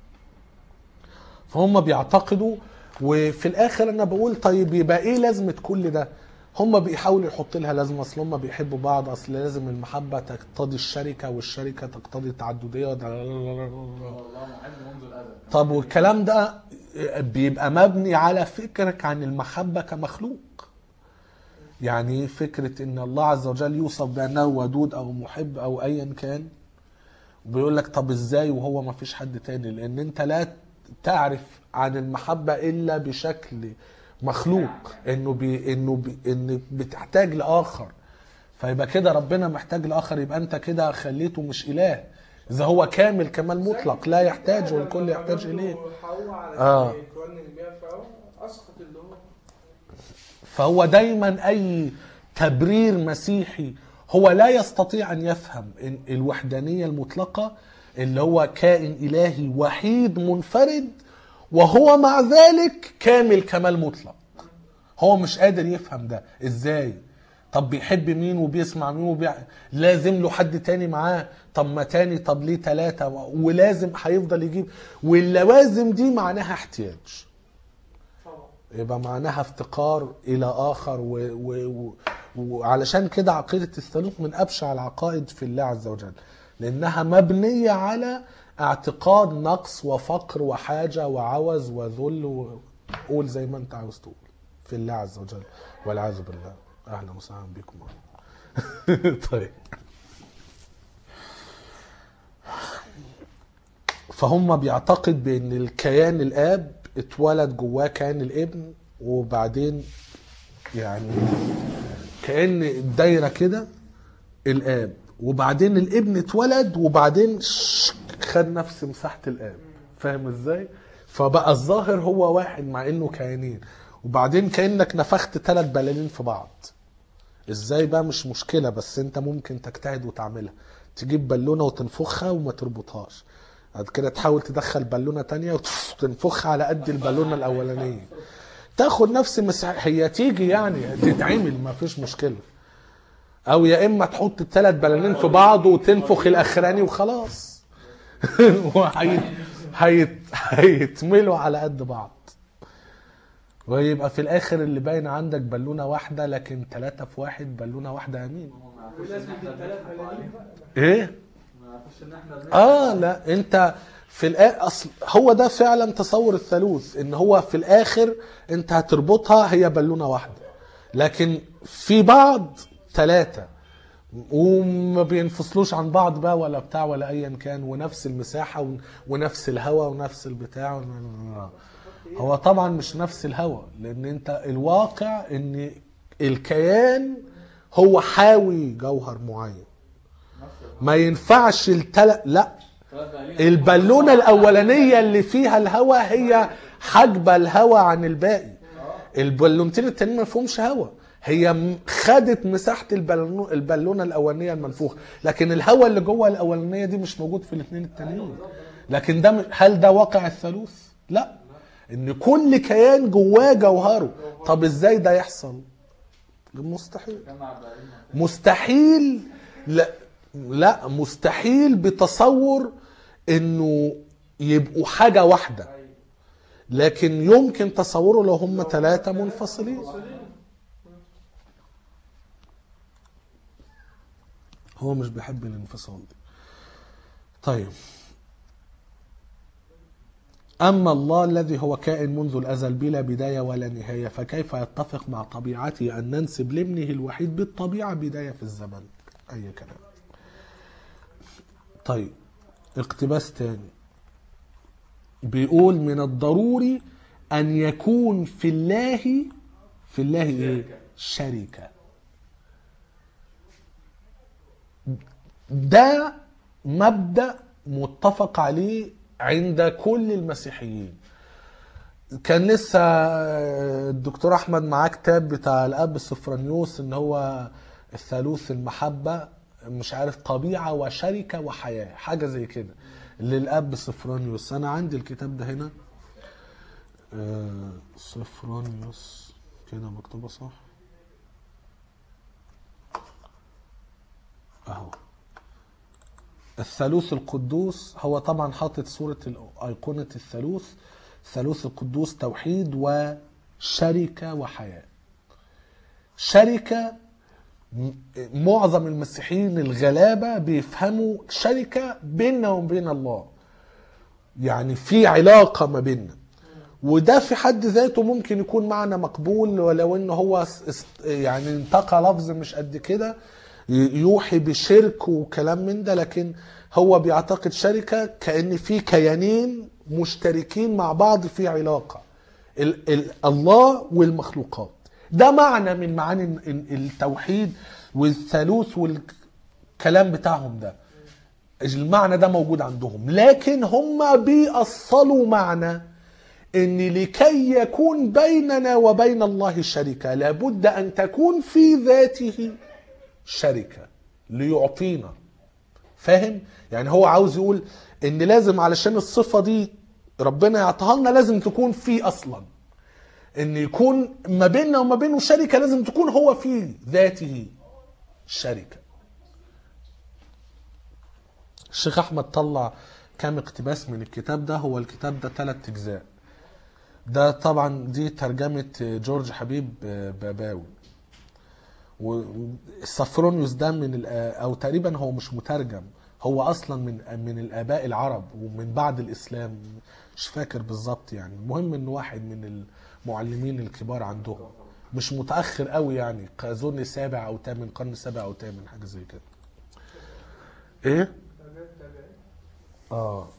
فهم بيعتقدوا وفي الاخر انا بقول طيب يبقى ايه لازمه كل ده هم بيحاولوا يحط لها لازمه اصل هم بيحبوا بعض اصل لازم المحبه تقتضي الشركه والشركه تقتضي التعدديه والله محب منذ الازل طب والكلام ده بيبقى مبني على فكرك عن المحبة كمخلوق يعني فكرة ان الله عز وجل يوصف بانه ودود او محب او ايا كان بيقول لك طب ازاي وهو ما فيش حد تاني لان انت لا تعرف عن المحبة الا بشكل مخلوق انه بي انه بي ان بتحتاج لاخر فيبقى كده ربنا محتاج لاخر يبقى انت كده خليته مش اله اذا هو كامل كمال مطلق لا يحتاج والكل يحتاج اليه حواء على آه. آه. بيها فهو اسقط اللي هو فهو دايما اي تبرير مسيحي هو لا يستطيع ان يفهم إن الوحدانيه المطلقه اللي هو كائن الهي وحيد منفرد وهو مع ذلك كامل كمال مطلق هو مش قادر يفهم ده ازاي طب بيحب مين وبيسمع مين وبيع... لازم له حد تاني معاه طب ما تاني طب ليه ثلاثة ولازم هيفضل يجيب واللوازم دي معناها احتياج طبعا يبقى معناها افتقار الى اخر و... و... و... وعلشان كده عقيده الثالوث من ابشع العقائد في الله عز وجل لانها مبنيه على اعتقاد نقص وفقر وحاجه وعوز وذل وقول زي ما انت عاوز تقول في الله عز وجل والعياذ بالله اهلا وسهلا بكم طيب فهم بيعتقد بان الكيان الاب اتولد جواه كيان الابن وبعدين يعني كان الدايره كده الاب وبعدين الابن اتولد وبعدين ش- خد نفس مساحه الاب فاهم ازاي فبقى الظاهر هو واحد مع انه كيانين وبعدين كانك نفخت ثلاث بلالين في بعض ازاي بقى مش مشكله بس انت ممكن تجتهد وتعملها تجيب بالونه وتنفخها وما تربطهاش بعد كده تحاول تدخل بالونه تانية وتنفخها على قد البالونه الاولانيه تاخد نفس مساحه هي تيجي يعني تتعمل ما فيش مشكله او يا اما تحط الثلاث بلالين في بعض وتنفخ الاخراني وخلاص وهيت هيت هيتملوا على قد بعض ويبقى في الاخر اللي باين عندك بالونه واحده لكن ثلاثه في واحد بالونه واحده يمين هم ما يعرفوش ولازم ان احنا الثلاث بنضحك بلالين عليهم بقى ايه ما يعرفوش ان احنا بنضحك اه لا انت في الآ... اصل هو ده فعلا تصور الثالوث ان هو في الاخر انت هتربطها هي بالونه واحده لكن في بعض ثلاثه وما بينفصلوش عن بعض بقى ولا بتاع ولا ايا كان ونفس المساحه ون- ونفس الهواء ونفس البتاع هو طبعا مش نفس الهواء لان انت الواقع ان الكيان هو حاوي جوهر معين ما ينفعش التل لا البالونه الاولانيه اللي فيها الهواء هي حاجبه الهواء عن الباقي البالونتين التانيين ما فيهمش هواء هي م- خدت مساحه البالونو- البالونه الاولانيه المنفوخه لكن الهواء اللي جوه الاولانيه دي مش موجود في الاثنين التانيين لكن ده م- هل ده واقع الثالوث لا ان كل كيان جواه جوهره طب ازاي ده يحصل مستحيل جمع بقى مستحيل لا لا مستحيل بتصور انه يبقوا حاجه واحده لكن يمكن تصوره لو هم ثلاثه منفصلين هو مش بيحب الانفصال دي طيب أما الله الذي هو كائن منذ الأزل بلا بداية ولا نهاية فكيف يتفق مع طبيعته أن ننسب لابنه الوحيد بالطبيعة بداية في الزمن أي كلام طيب اقتباس تاني بيقول من الضروري أن يكون في الله في الله إيه؟ شركة ده مبدأ متفق عليه عند كل المسيحيين كان لسه الدكتور احمد معاه كتاب بتاع الاب سفرانيوس ان هو الثالوث المحبه مش عارف طبيعه وشركه وحياه حاجه زي كده للاب سفرانيوس انا عندي الكتاب ده هنا آه، سفرانيوس كده مكتوبه صح اهو الثالوث القدوس هو طبعا حاطط صورة ال- أيقونة الثالوث ثالوث القدوس توحيد وشركة وحياة شركة م- معظم المسيحيين الغلابة بيفهموا شركة بيننا وبين الله يعني في علاقة ما بيننا وده في حد ذاته ممكن يكون معنى مقبول ولو ان هو اس- است- يعني انتقى لفظ مش قد كده ي- يوحي بشرك وكلام من ده لكن هو بيعتقد شركة كأن في كيانين مشتركين مع بعض في علاقة ال ال الله والمخلوقات ده معنى من معاني ال- ال- التوحيد والثالوث والكلام بتاعهم ده المعنى ده موجود عندهم لكن هم بيأصلوا معنى ان لكي يكون بيننا وبين الله شركة لابد ان تكون في ذاته شركة ليعطينا فاهم يعني هو عاوز يقول ان لازم علشان الصفة دي ربنا يعطيها لنا لازم تكون في اصلا ان يكون ما بيننا وما بينه شركة لازم تكون هو في ذاته شركة الشيخ احمد طلع كام اقتباس من الكتاب ده هو الكتاب ده ثلاث اجزاء ده طبعا دي ترجمة جورج حبيب باباوي والصفرونيوس ده من الآ- او تقريبا هو مش مترجم هو اصلا من من الاباء العرب ومن بعد الاسلام مش فاكر بالظبط يعني المهم انه واحد من المعلمين الكبار عندهم مش متاخر قوي يعني اظن سابع او ثامن قرن سابع او ثامن حاجه زي كده ايه اه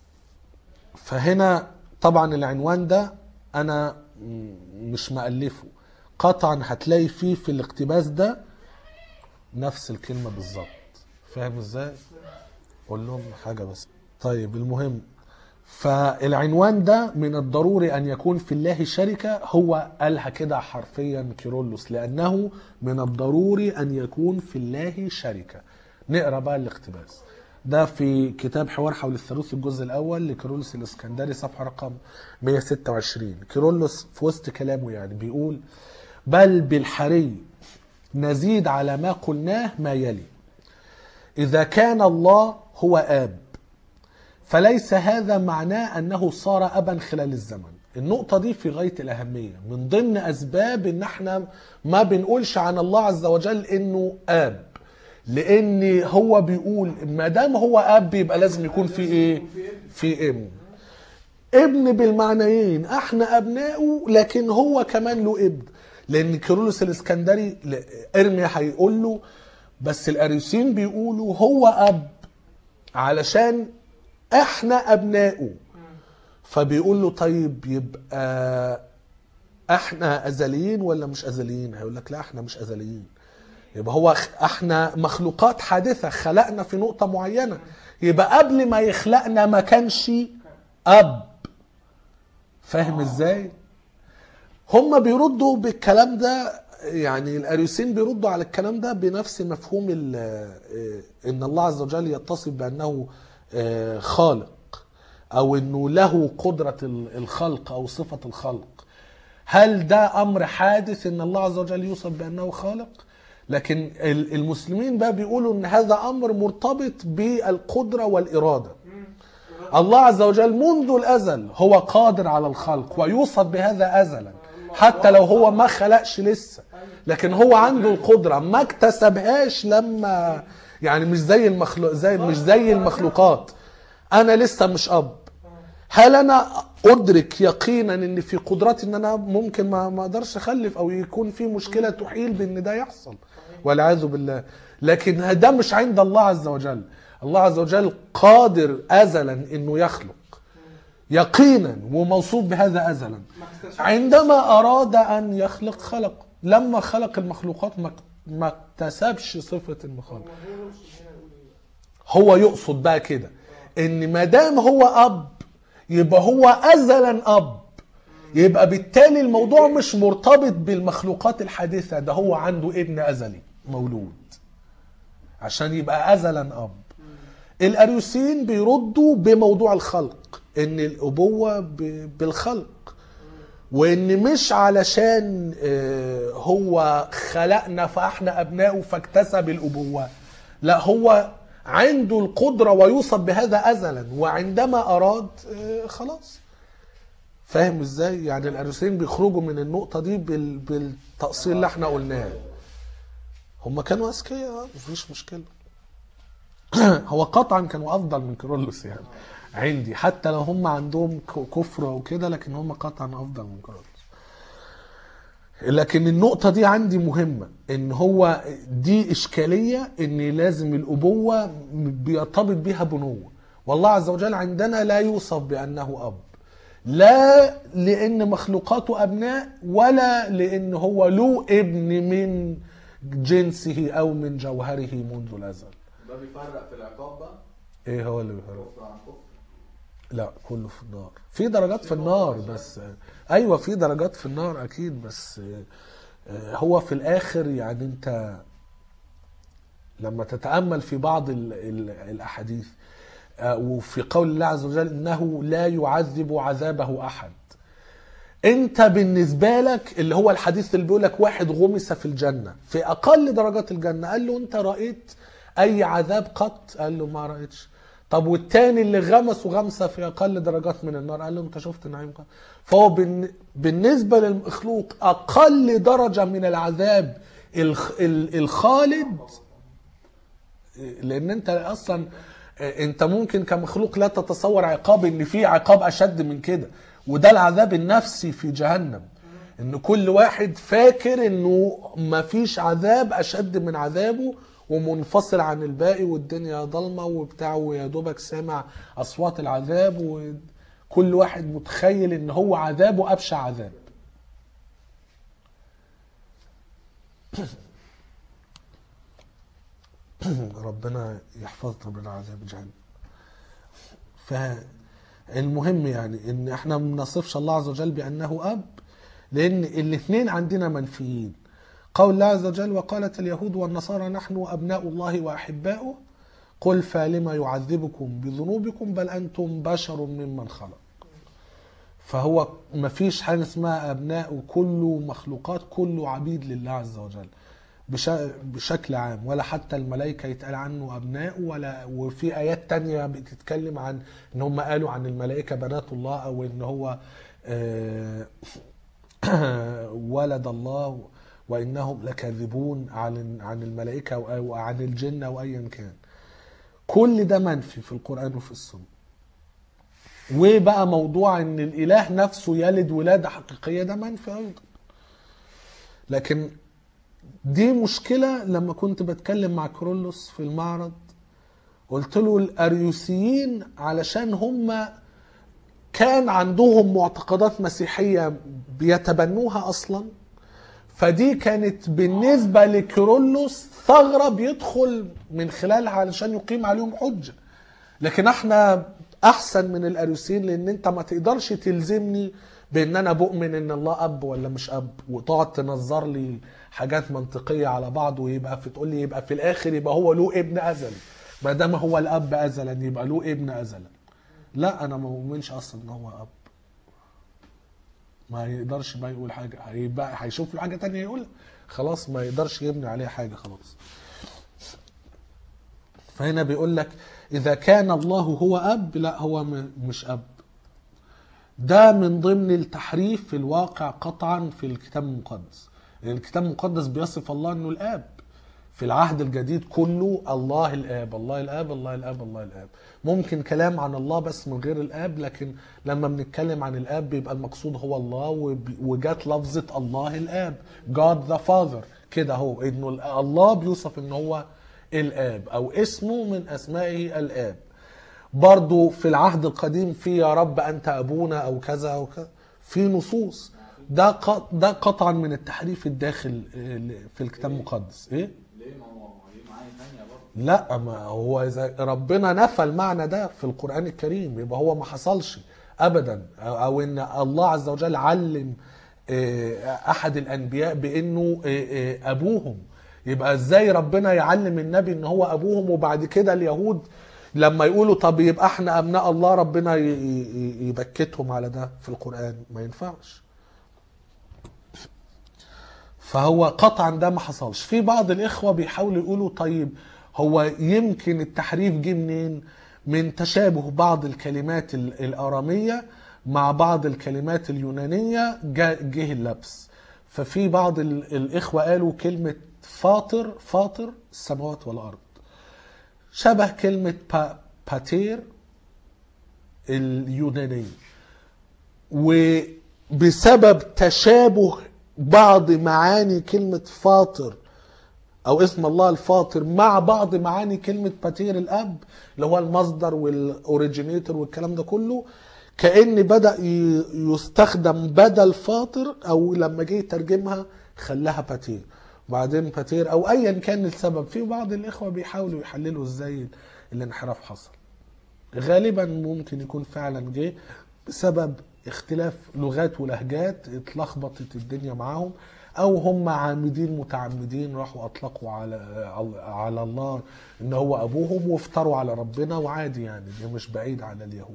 فهنا طبعا العنوان ده انا م- مش مألفه قطعا هتلاقي فيه في الاقتباس ده نفس الكلمة بالظبط فاهم ازاي؟ قول لهم حاجة بس طيب المهم فالعنوان ده من الضروري أن يكون في الله شركة هو قالها كده حرفيا كيرلس لأنه من الضروري أن يكون في الله شركة نقرأ بقى الاقتباس ده في كتاب حوار حول الثالوث الجزء الأول لكيرلس الإسكندري صفحة رقم 126 كيرلس في وسط كلامه يعني بيقول بل بالحري نزيد على ما قلناه ما يلي إذا كان الله هو آب فليس هذا معناه أنه صار أبا خلال الزمن النقطة دي في غاية الأهمية من ضمن أسباب إن احنا ما بنقولش عن الله عز وجل إنه آب لأن هو بيقول ما دام هو آب يبقى لازم يكون في إيه؟ في ابن ابن بالمعنيين احنا ابنائه لكن هو كمان له ابن لان كيرلس الاسكندري ل- ارميا هيقول له بس الاريوسيين بيقولوا هو اب علشان احنا ابنائه فبيقول له طيب يبقى احنا ازليين ولا مش ازليين هيقول لك لا احنا مش ازليين يبقى هو خ- احنا مخلوقات حادثه خلقنا في نقطه معينه يبقى قبل ما يخلقنا ما كانش اب فاهم ازاي هم بيردوا بالكلام ده يعني الاريوسين بيردوا على الكلام ده بنفس مفهوم ال- آه، ان الله عز وجل يتصف بانه آه، خالق او انه له قدره ال- الخلق او صفه الخلق هل ده امر حادث ان الله عز وجل يوصف بانه خالق لكن ال- المسلمين بقى بيقولوا ان هذا امر مرتبط بالقدره والاراده الله عز وجل منذ الازل هو قادر على الخلق ويوصف بهذا ازلا حتى لو هو ما خلقش لسه لكن هو عنده القدره ما اكتسبهاش لما يعني مش زي المخلوق زي مش زي المخلوقات انا لسه مش اب هل انا ادرك يقينا ان في قدرتي ان انا ممكن ما ما اقدرش اخلف او يكون في مشكله تحيل بان ده يحصل والعياذ بالله لكن ده مش عند الله عز وجل الله عز وجل قادر ازلا انه يخلق يقينا وموصوف بهذا ازلا ما اكتشفش عندما اراد ان يخلق خلق لما خلق المخلوقات ما ما اكتسبش صفه المخلوق هو يقصد هنا يقول ايه؟ هو يقصد بقى كده ان ما دام هو اب يبقى هو ازلا اب يبقى بالتالي الموضوع مش مرتبط بالمخلوقات الحادثه ده هو عنده ابن ازلي مولود عشان يبقى ازلا اب الاريوسيين بيردوا بموضوع الخلق ان الابوه ب- بالخلق وان مش علشان آه، هو خلقنا فاحنا ابنائه فاكتسب الابوه لا هو عنده القدره ويوصف بهذا ازلا وعندما اراد آه، خلاص فاهم ازاي يعني الاريوسيين بيخرجوا من النقطه دي بال- بالتاصيل اللي احنا قلناه هم كانوا اذكياء مفيش مشكله هو قطعا كانوا افضل من كيرلس يعني عندي حتى لو هم عندهم ك- كفر وكده لكن هم قطعا افضل من كيرلس لكن النقطة دي عندي مهمة ان هو دي اشكالية ان لازم الابوة بيرتبط بها بنوة والله عز وجل عندنا لا يوصف بانه اب لا لان مخلوقاته ابناء ولا لان هو له ابن من جنسه او من جوهره منذ الازل ده بيفرق في العقاب بقى ايه هو اللي بيفرق كفر عن كفر لا كله في النار في درجات في النار بس ايوه في درجات في النار اكيد بس آه، هو في الاخر يعني انت لما تتامل في بعض ال ال الاحاديث آه، وفي قول الله عز وجل انه لا يعذب عذابه احد انت بالنسبه لك اللي هو الحديث اللي بيقول لك واحد غمس في الجنه في اقل درجات الجنه قال له انت رايت اي عذاب قط قال له ما رايتش طب والتاني اللي غمس وغمسه في اقل درجات من النار قال له انت شفت نعيم قط فهو بالن- بالنسبه للمخلوق اقل درجه من العذاب الخ- ال- الخالد لان انت اصلا انت ممكن كمخلوق لا تتصور عقاب ان في عقاب اشد من كده وده العذاب النفسي في جهنم ان كل واحد فاكر انه مفيش عذاب اشد من عذابه ومنفصل عن الباقي والدنيا ضلمه وبتاع ويا دوبك سامع اصوات العذاب وكل واحد متخيل ان هو عذابه ابشع عذاب ربنا يحفظنا من عذاب جهنم فالمهم يعني ان احنا ما نصفش الله عز وجل بانه اب لان الاثنين عندنا منفيين قول الله عز وجل وقالت اليهود والنصارى نحن ابناء الله واحباؤه قل فلما يعذبكم بذنوبكم بل انتم بشر ممن خلق فهو ما فيش حاجه اسمها ابناء وكله مخلوقات كله عبيد لله عز وجل بش- بشكل عام ولا حتى الملائكة يتقال عنه أبناء ولا وفي آيات تانية بتتكلم عن إن هم قالوا عن الملائكة بنات الله أو إن هو آه، ولد الله وإنهم لكاذبون عن عن الملائكة أو- أو عن الجن أو أيا كان كل ده منفي في القرآن وفي السنة وبقى موضوع ان الاله نفسه يلد ولاده حقيقيه ده منفي ايضا لكن دي مشكله لما كنت بتكلم مع كرولوس في المعرض قلت له الاريوسيين علشان هم كان عندهم معتقدات مسيحيه بيتبنوها اصلا فدي كانت بالنسبه لكيرلس ثغره بيدخل من خلالها علشان يقيم عليهم حجه لكن احنا احسن من الاريوسيين لان انت ما تقدرش تلزمني بان انا بؤمن ان الله اب ولا مش اب وتقعد تنظر لي حاجات منطقيه على بعض ويبقى في تقول لي يبقى في الاخر يبقى هو له ابن ازلي ما دام هو الاب ازلا يبقى له ابن ازلا لا انا ما بؤمنش اصلا ان هو اب ما يقدرش بقى يقول حاجه هيبقى هيشوف له حاجه تانية يقولها خلاص ما يقدرش يبني عليها حاجه خلاص فهنا بيقول لك اذا كان الله هو اب لا هو م- مش اب ده من ضمن التحريف في الواقع قطعا في الكتاب المقدس لأن الكتاب المقدس بيصف الله انه الاب في العهد الجديد كله الله الاب الله الاب الله الاب الله الاب ممكن كلام عن الله بس من غير الاب لكن لما بنتكلم عن الاب بيبقى المقصود هو الله وب- وجات لفظة الله الاب God the Father كده هو انه ال- الله بيوصف ان هو الاب او اسمه من اسمائه الاب برضو في العهد القديم في يا رب انت ابونا او كذا او كذا في نصوص ده ق- ده قطعا من التحريف الداخل آه، في الكتاب المقدس ايه ليه ما هو ليه معاني تانية برضه لا ما هو اذا ربنا نفى المعنى ده في القران الكريم يبقى هو ما حصلش ابدا او أو ان الله عز وجل علم آه، احد الانبياء بانه آه، آه، ابوهم يبقى ازاي ربنا يعلم النبي ان هو ابوهم وبعد كده اليهود لما يقولوا طب يبقى احنا ابناء الله ربنا ي- ي- يبكتهم على ده في القران ما ينفعش فهو قطعا ده ما حصلش في بعض الاخوه بيحاولوا يقولوا طيب هو يمكن التحريف جه منين من تشابه بعض الكلمات ال- الاراميه مع بعض الكلمات اليونانيه جا- جه اللبس ففي بعض ال- الاخوه قالوا كلمه فاطر فاطر السماوات والارض شبه كلمه با باتير اليونانيه وبسبب تشابه بعض معاني كلمة فاطر أو اسم الله الفاطر مع بعض معاني كلمة باتير الأب اللي هو المصدر والأوريجينيتور والكلام ده كله كأن بدأ ي- يستخدم بدل فاطر أو لما جه يترجمها خلاها باتير وبعدين باتير أو أيا كان السبب في بعض الإخوة بيحاولوا يحللوا إزاي الانحراف حصل غالبا ممكن يكون فعلا جه بسبب اختلاف لغات ولهجات اتلخبطت الدنيا معاهم او هم عامدين متعمدين راحوا اطلقوا على على الله ان هو ابوهم وافتروا على ربنا وعادي يعني ده مش بعيد على اليهود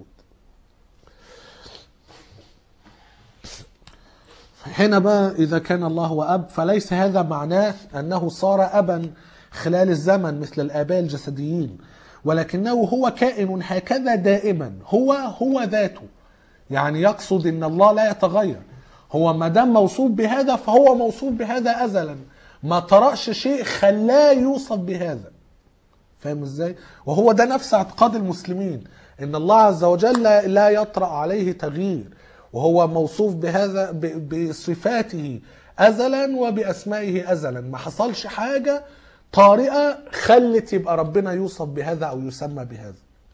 هنا بقى إذا كان الله هو أب فليس هذا معناه أنه صار أبا خلال الزمن مثل الآباء الجسديين ولكنه هو كائن هكذا دائما هو هو ذاته يعني يقصد أن الله لا يتغير هو ما دام موصوف بهذا فهو موصوف بهذا أزلا ما طرأش شيء خلاه يوصف بهذا فاهم ازاي وهو ده نفس اعتقاد المسلمين ان الله عز وجل لا- لا يطرأ عليه تغيير وهو موصوف بهذا ب- بصفاته ازلا وباسمائه ازلا ما حصلش حاجه طارئه خلت يبقى ربنا يوصف بهذا او يسمى بهذا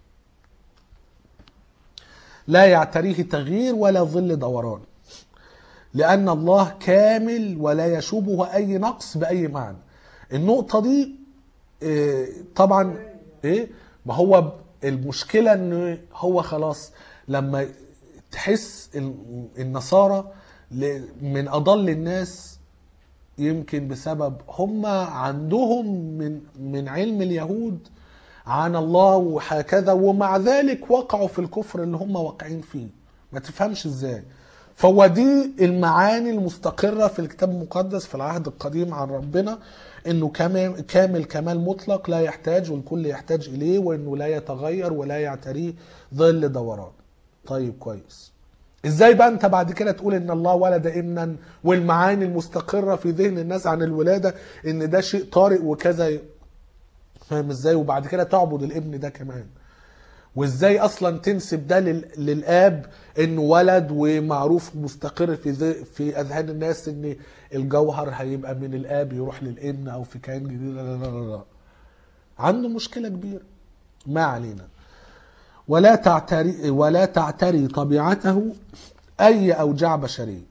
لا يعتريه تغيير ولا ظل دوران لأن الله كامل ولا يشوبه أي نقص بأي معنى النقطة دي إيه، طبعا إيه ما هو ب- المشكلة إن هو خلاص لما تحس ال- النصارى ل- من أضل الناس يمكن بسبب هم عندهم من من علم اليهود عن الله وهكذا ومع ذلك وقعوا في الكفر اللي هم واقعين فيه ما تفهمش ازاي فهو دي المعاني المستقرة في الكتاب المقدس في العهد القديم عن ربنا انه كامل, كامل كمال مطلق لا يحتاج والكل يحتاج اليه وانه لا يتغير ولا يعتريه ظل دوران طيب كويس ازاي بقى انت بعد كده تقول ان الله ولد ابنا والمعاني المستقرة في ذهن الناس عن الولادة ان ده شيء طارئ وكذا فاهم ازاي وبعد كده تعبد الابن ده كمان وازاي اصلا تنسب ده لل... للاب انه ولد ومعروف مستقر في ذ... في اذهان الناس ان الجوهر هيبقى من الاب يروح للابن او في كائن جديد لا لا لا لا لا. عنده مشكله كبيره ما علينا ولا تعتري ولا تعتري طبيعته اي اوجاع بشريه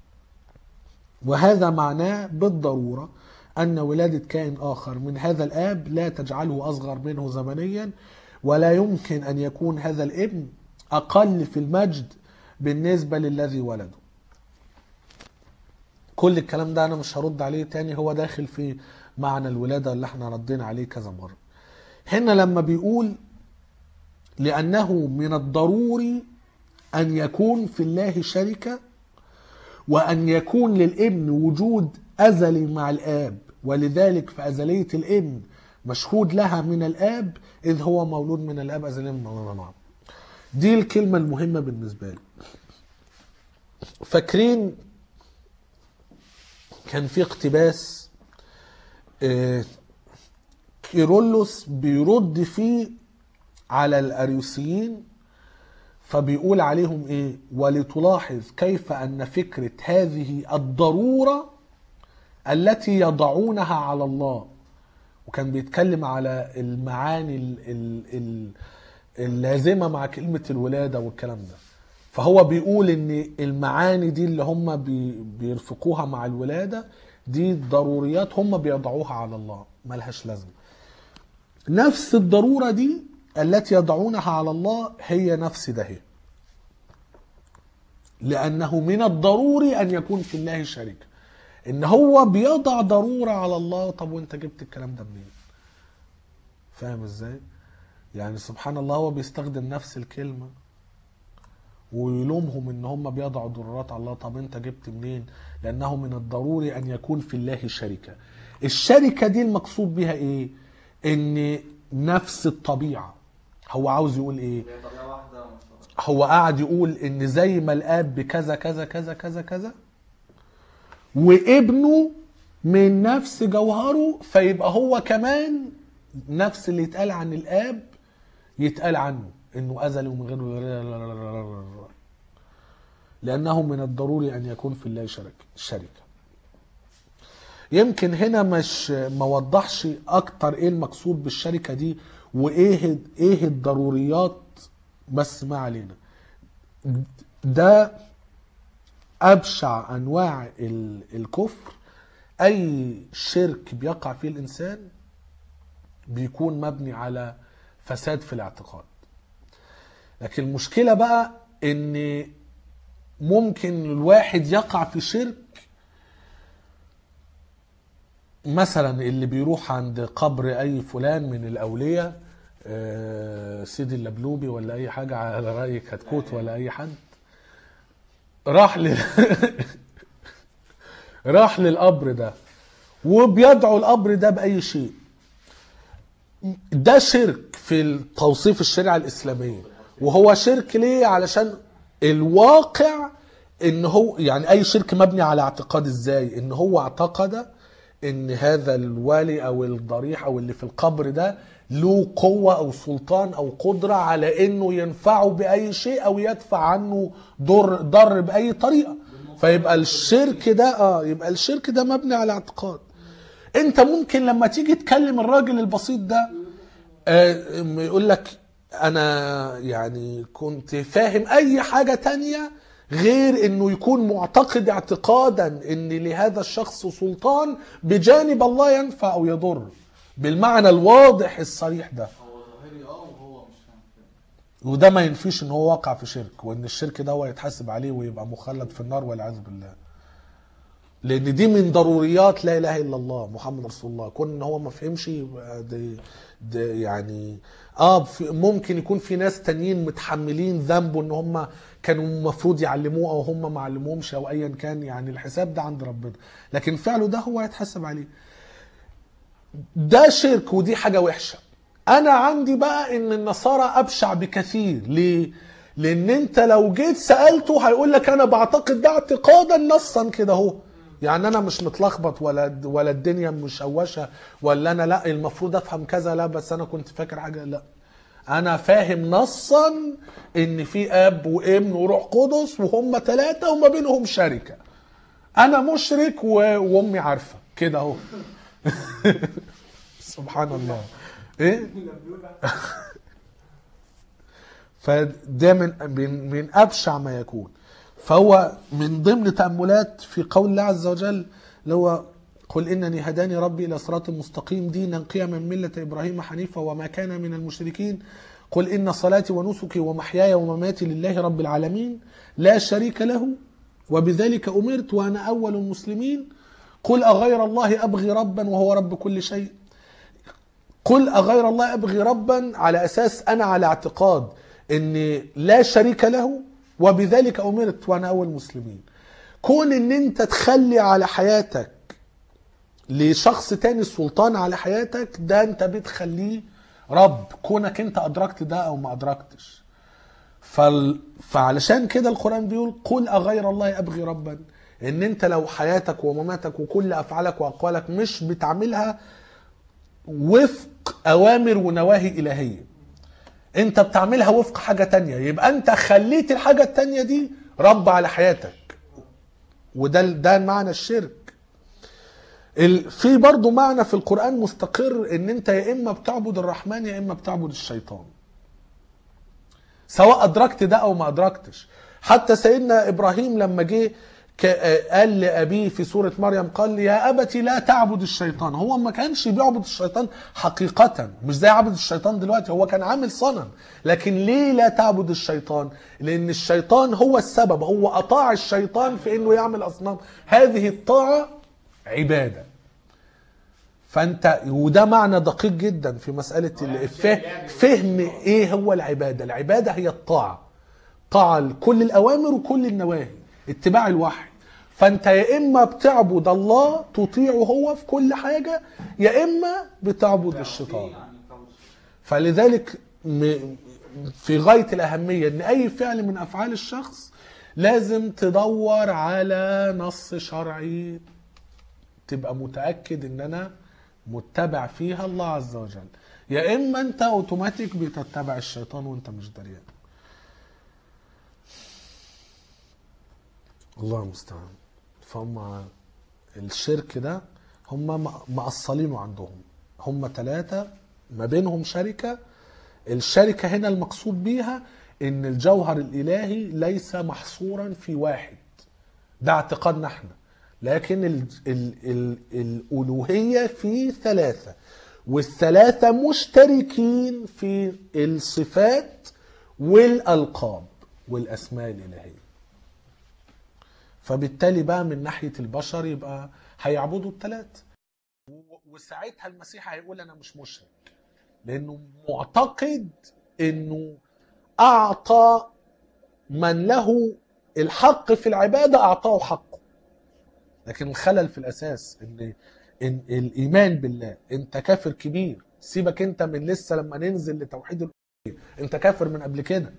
وهذا معناه بالضروره ان ولاده كائن اخر من هذا الاب لا تجعله اصغر منه زمنيا ولا يمكن ان يكون هذا الابن اقل في المجد بالنسبه للذي ولده كل الكلام ده انا مش هرد عليه تاني هو داخل في معنى الولاده اللي احنا ردينا عليه كذا مره هنا لما بيقول لانه من الضروري ان يكون في الله شركه وأن يكون للابن وجود أزلي مع الآب ولذلك فأزلية الابن مشهود لها من الآب إذ هو مولود من الآب أزليا من الله دي الكلمة المهمة بالنسبة لي فاكرين كان في اقتباس آه، كيرلس بيرد فيه على الأريوسيين فبيقول عليهم ايه ولتلاحظ كيف ان فكره هذه الضروره التي يضعونها على الله وكان بيتكلم على المعاني ال ال ال اللازمه مع كلمه الولاده والكلام ده فهو بيقول ان المعاني دي اللي هم بي بيرفقوها مع الولاده دي ضروريات هم بيضعوها على الله ملهاش لازمه نفس الضروره دي التي يضعونها على الله هي نفس ده هي. لأنه من الضروري أن يكون في الله شريك إن هو بيضع ضرورة على الله طب وأنت جبت الكلام ده منين فاهم إزاي يعني سبحان الله هو بيستخدم نفس الكلمة ويلومهم ان هم بيضعوا ضرورات على الله طب انت جبت منين لانه من الضروري ان يكون في الله شركة الشركة دي المقصود بها ايه ان نفس الطبيعة هو عاوز يقول ايه هي طبيعة واحدة مشتركة هو قاعد يقول ان زي ما الاب بكذا كذا كذا كذا كذا وابنه من نفس جوهره فيبقى هو كمان نفس اللي يتقال عن الاب يتقال عنه انه ازلي ومن غيره لانه من الضروري ان يكون في الله شرك شركه يمكن هنا مش ما وضحش اكتر ايه المقصود بالشركه دي وايه ايه الضروريات بس ما علينا ده ابشع انواع ال- الكفر اي شرك بيقع فيه الانسان بيكون مبني على فساد في الاعتقاد لكن المشكله بقى ان ممكن الواحد يقع في شرك مثلا اللي بيروح عند قبر اي فلان من الاولياء آه، سيدي اللبلوبي ولا اي حاجه على راي كتكوت ولا اي حد راح ل... راح للقبر ده وبيدعو القبر ده باي شيء ده شرك في التوصيف الشريعه الاسلاميه وهو شرك ليه علشان الواقع ان هو يعني اي شرك مبني على اعتقاد ازاي ان هو اعتقد ان هذا الوالي او الضريح او اللي في القبر ده له قوة أو سلطان أو قدرة على إنه ينفعه بأي شيء أو يدفع عنه ضر ضر بأي طريقة فيبقى الشرك ده اه يبقى الشرك ده مبني على اعتقاد انت ممكن لما تيجي تكلم الراجل البسيط ده آه، يقول لك انا يعني كنت فاهم اي حاجة تانية غير انه يكون معتقد اعتقادا ان لهذا الشخص سلطان بجانب الله ينفع او يضر بالمعنى الواضح الصريح ده هو ظاهري اه وهو مش فاهم كده وده ما ينفيش ان هو وقع في شرك وان الشرك ده هو يتحاسب عليه ويبقى مخلد في النار والعياذ بالله لان دي من ضروريات لا اله الا الله محمد رسول الله كون ان هو ما فهمش يبقى دي, دي يعني اه في- ممكن يكون في ناس تانيين متحملين ذنبه ان هم كانوا المفروض يعلموه او هم ما علموهمش او ايا كان يعني الحساب ده عند ربنا لكن فعله ده هو هيتحاسب عليه ده شرك ودي حاجة وحشة أنا عندي بقى إن النصارى أبشع بكثير ليه؟ لأن أنت لو جيت سألته هيقول لك أنا بعتقد ده اعتقادا نصا كده أهو يعني أنا مش متلخبط ولا ولا الدنيا مشوشة ولا أنا لا المفروض أفهم كذا لا بس أنا كنت فاكر حاجة لا أنا فاهم نصا إن في أب وابن وروح قدس وهم ثلاثة وما بينهم شركة أنا مشرك و... وأمي عارفة كده أهو سبحان الله ايه فده من من من ابشع ما يكون فهو من ضمن تاملات في قول الله عز وجل اللي هو قل انني هداني ربي الى صراط مستقيم دينا قيما مله ابراهيم حنيفا وما كان من المشركين قل ان صلاتي ونسكي ومحياي ومماتي لله رب العالمين لا شريك له وبذلك امرت وانا اول المسلمين قل اغير الله ابغي ربا وهو رب كل شيء قل أغير الله أبغي ربا على أساس أنا على اعتقاد أن لا شريك له وبذلك أمرت وأنا أول المسلمين كون أن أنت تخلي على حياتك لشخص تاني السلطان على حياتك ده أنت بتخليه رب كونك أنت أدركت ده أو ما أدركتش فال... فعلشان كده القرآن بيقول قل أغير الله أبغي ربا إن أنت لو حياتك ومماتك وكل أفعالك وأقوالك مش بتعملها وفق اوامر ونواهي الهيه انت بتعملها وفق حاجه تانية يبقى انت خليت الحاجه التانية دي رب على حياتك وده ده معنى الشرك ال- في برضو معنى في القرآن مستقر ان انت يا اما بتعبد الرحمن يا اما بتعبد الشيطان سواء ادركت ده او ما ادركتش حتى سيدنا ابراهيم لما جه ك- قال لابيه في سوره مريم قال لي يا ابت لا تعبد الشيطان هو ما كانش بيعبد الشيطان حقيقه مش زي عبد الشيطان دلوقتي هو كان عامل صنم لكن ليه لا تعبد الشيطان لان الشيطان هو السبب هو اطاع الشيطان في انه يعمل اصنام هذه الطاعه عباده فانت وده معنى دقيق جدا في مساله الفهم فهم ايه هو العباده العباده هي الطاعه طاعه لكل الاوامر وكل النواهي اتباع الوحي فانت يا اما بتعبد الله تطيعه هو في كل حاجه يا اما بتعبد الشيطان يعني طب فلذلك م- في غايه الاهميه ان اي فعل من افعال الشخص لازم تدور على نص شرعي تبقى متاكد ان انا متبع فيها الله عز وجل يا اما انت اوتوماتيك بتتبع الشيطان وانت مش دريان الله المستعان فهم الشرك ده هم م- مأصلينه عندهم هم ثلاثة ما بينهم شركة الشركة هنا المقصود بيها ان الجوهر الالهي ليس محصورا في واحد ده اعتقادنا احنا لكن ال ال ال الالوهية في ثلاثة والثلاثة مشتركين في الصفات والالقاب والاسماء الالهيه فبالتالي بقى من ناحيه البشر يبقى هيعبدوا الثلاث وساعتها المسيح هيقول انا مش مشرك لانه معتقد انه اعطى من له الحق في العباده اعطاه حقه لكن الخلل في الاساس ان ان الايمان بالله انت كافر كبير سيبك انت من لسه لما ننزل لتوحيد الالوهيه انت كافر من قبل كده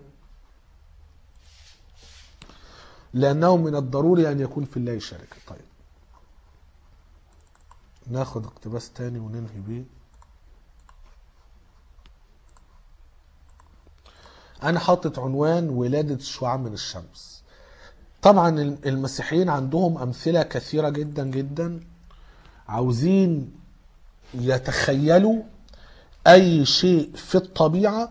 لأنه من الضروري أن يكون في الله شركة طيب ناخد اقتباس تاني وننهي بيه انا حاطط عنوان ولاده الشعاع من الشمس طبعا المسيحيين عندهم امثله كثيره جدا جدا عاوزين يتخيلوا اي شيء في الطبيعه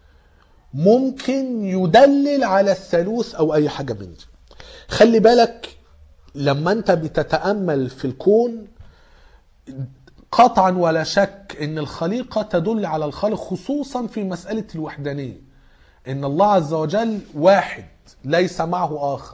ممكن يدلل على الثالوث او اي حاجه من دي خلي بالك لما انت بتتامل في الكون قطعا ولا شك ان الخليقه تدل على الخالق خصوصا في مساله الوحدانيه ان الله عز وجل واحد ليس معه اخر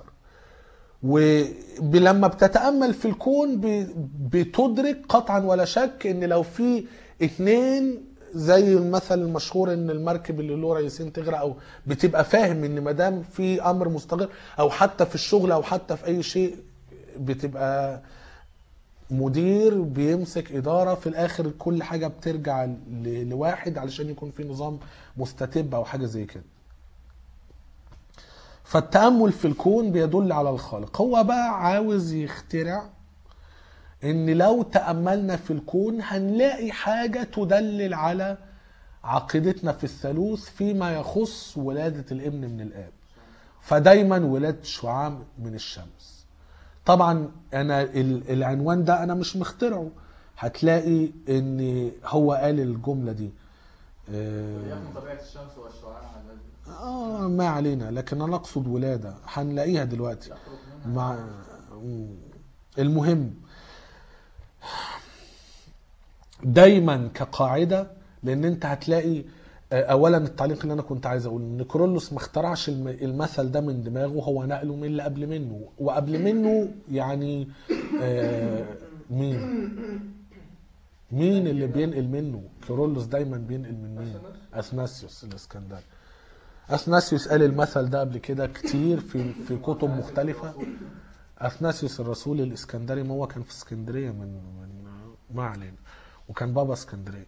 ولما بتتامل في الكون ب- بتدرك قطعا ولا شك ان لو في اتنين زي المثل المشهور ان المركب اللي له رئيسين تغرق او بتبقى فاهم ان ما دام في امر مستقر او حتى في الشغل او حتى في اي شيء بتبقى مدير بيمسك اداره في الاخر كل حاجه بترجع ل- لواحد علشان يكون في نظام مستتب او حاجه زي كده فالتامل في الكون بيدل على الخالق هو بقى عاوز يخترع ان لو تاملنا في الكون هنلاقي حاجه تدلل على عقيدتنا في الثالوث فيما يخص ولاده الابن من الاب فدايما ولاده الشعاع من الشمس طبعا انا ال- العنوان ده انا مش مخترعه هتلاقي ان هو قال الجمله دي آه، وليكن طبيعة الشمس والشعاع الذي اه ما علينا لكن انا اقصد ولاده هنلاقيها دلوقتي يخرج منها مع مم. المهم دايما كقاعده لان انت هتلاقي آه، اولا التعليق اللي انا كنت عايز اقوله ان كرولوس ما اخترعش الم- المثل ده من دماغه هو نقله من اللي قبل منه وقبل منه يعني آه، مين مين اللي بينقل منه كيرلس دايما بينقل من مين اثناسيوس الاسكندري اثناسيوس قال المثل ده قبل كده كتير في في كتب مختلفه اثناسيوس الرسول الاسكندري ما هو كان في اسكندريه من من ما علينا وكان بابا اسكندريه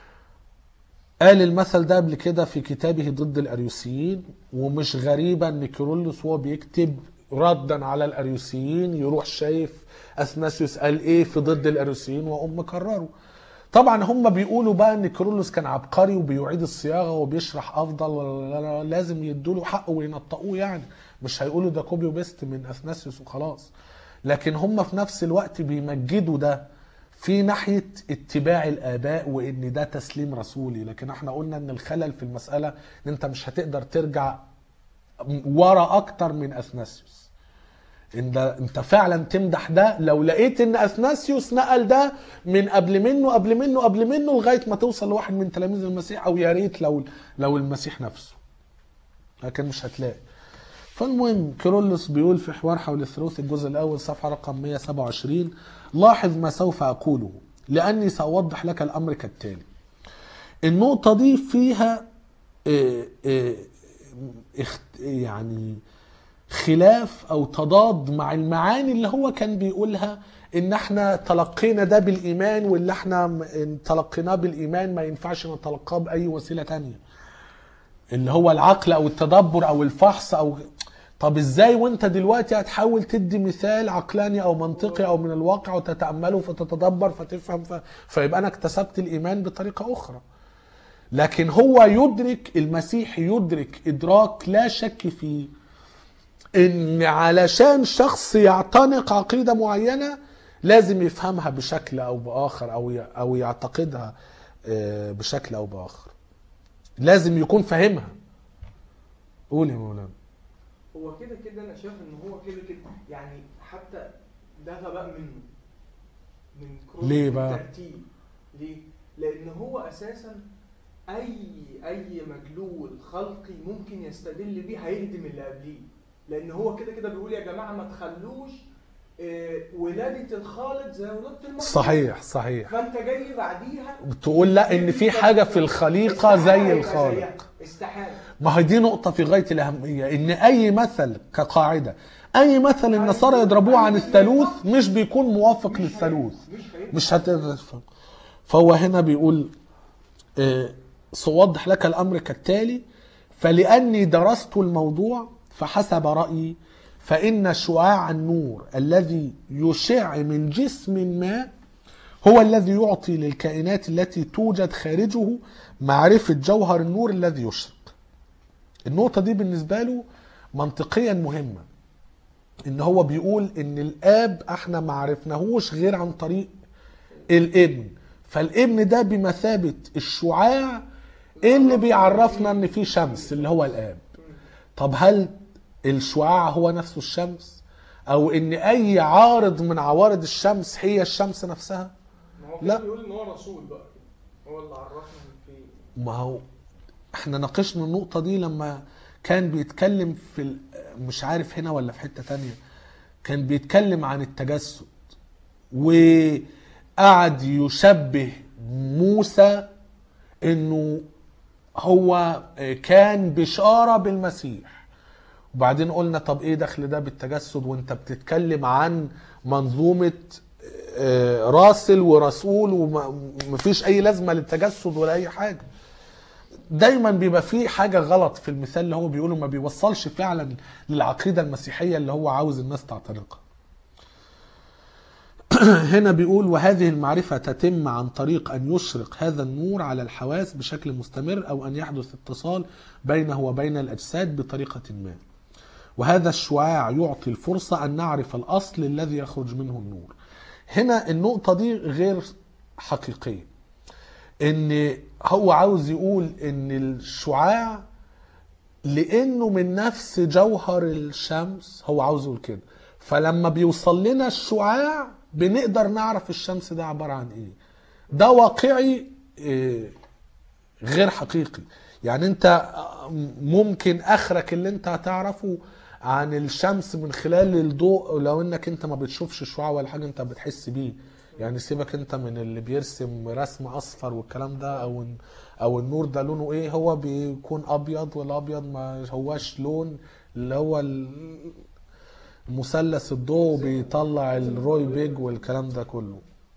قال المثل ده قبل كده في كتابه ضد الاريوسيين ومش غريبه ان كيرلس وهو بيكتب ردا على الاريوسيين يروح شايف اثناسيوس قال ايه في ضد الاريوسيين واقوم مكرره طبعا هم بيقولوا بقى ان كيرلس كان عبقري وبيعيد الصياغه وبيشرح افضل ولا لا لا لازم يدوا حقه وينطقوه يعني مش هيقولوا ده كوبي وبيست من اثناسيوس وخلاص لكن هم في نفس الوقت بيمجدوا ده في ناحيه اتباع الاباء وان ده تسليم رسولي لكن احنا قلنا ان الخلل في المساله ان انت مش هتقدر ترجع ورا اكتر من اثناسيوس ان ده انت فعلا تمدح ده لو لقيت ان اثناسيوس نقل ده من قبل منه قبل منه قبل منه لغايه ما توصل لواحد من تلاميذ المسيح او يا ريت لو لو المسيح نفسه لكن مش هتلاقي فالمهم كيرلس بيقول في حوار حول الثالوث الجزء الاول صفحه رقم 127 لاحظ ما سوف اقوله لاني ساوضح لك الامر كالتالي النقطه دي فيها آه، آه، اخت- يعني خلاف او تضاد مع المعاني اللي هو كان بيقولها ان احنا تلقينا ده بالايمان واللي احنا م- تلقيناه بالايمان ما ينفعش نتلقاه باي وسيله تانية اللي هو العقل او التدبر او الفحص او طب ازاي وانت دلوقتي هتحاول تدي مثال عقلاني او منطقي او من الواقع وتتامله فتتدبر فتفهم ف... فيبقى انا اكتسبت الايمان بطريقه اخرى لكن هو يدرك المسيح يدرك ادراك لا شك فيه ان علشان شخص يعتنق عقيده معينه لازم يفهمها بشكل او باخر او ي- او يعتقدها آه، بشكل او باخر لازم يكون فاهمها قول يا مولانا هو كده كده انا شايف ان هو كده كده يعني حتى ده غباء منه من كروس ليه بقى؟ الترتيب ليه؟ لان هو اساسا اي اي مدلول خلقي ممكن يستدل بيه هيهدم اللي قبليه لان هو كده كده بيقول يا جماعه ما تخلوش آه، ولاده الخالق زي ولاده المخلوق صحيح صحيح فانت جاي بعديها بتقول لا ان في حاجه في الخليقه استحالة زي يبقى الخالق زيها. استحاله ما هي دي نقطة في غاية الأهمية إن أي مثل كقاعدة أي مثل النصارى يضربوه عن الثالوث مش بيكون موافق للثالوث مش هينفع مش هتقدر تفهم فهو هنا بيقول آه، سأوضح لك الأمر كالتالي فلأني درست الموضوع فحسب رأيي فإن شعاع النور الذي يشع من جسم ما هو الذي يعطي للكائنات التي توجد خارجه معرفة جوهر النور الذي يشرق النقطة دي بالنسبة له منطقيا مهمة ان هو بيقول ان الاب احنا ما عرفناهوش غير عن طريق الابن فالابن ده بمثابة الشعاع اللي بيعرفنا ان في شمس اللي هو الاب طب هل الشعاع هو نفسه الشمس او ان اي عارض من عوارض الشمس هي الشمس نفسها ما هو لا. كده بيقول ان هو رسول بقى هو اللي عرفنا ان في ما هو احنا ناقشنا النقطة دي لما كان بيتكلم في ال- مش عارف هنا ولا في حتة تانية كان بيتكلم عن التجسد وقعد يشبه موسى انه هو كان بشارة بالمسيح وبعدين قلنا طب ايه دخل ده بالتجسد وانت بتتكلم عن منظومة آه، راسل ورسول ومفيش اي لازمة للتجسد ولا اي حاجة دايما بيبقى فيه حاجة غلط في المثال اللي هو بيقوله ما بيوصلش فعلا للعقيدة المسيحية اللي هو عاوز الناس تعتنقها هنا بيقول وهذه المعرفة تتم عن طريق أن يشرق هذا النور على الحواس بشكل مستمر أو أن يحدث اتصال بينه وبين الأجساد بطريقة ما وهذا الشعاع يعطي الفرصة أن نعرف الأصل الذي يخرج منه النور هنا النقطة دي غير حقيقية ان هو عاوز يقول ان الشعاع لانه من نفس جوهر الشمس هو عاوز يقول كده فلما بيوصل لنا الشعاع بنقدر نعرف الشمس ده عبارة عن ايه ده واقعي إيه، غير حقيقي يعني انت ممكن اخرك اللي انت هتعرفه عن الشمس من خلال الضوء لو انك انت ما بتشوفش الشعاع ولا حاجه انت بتحس بيه يعني سيبك انت من اللي بيرسم رسم اصفر والكلام ده او او النور ده لونه ايه هو بيكون ابيض والابيض ما هواش لون اللي هو ال- مثلث الضوء بيطلع الروي بيج والكلام ده كله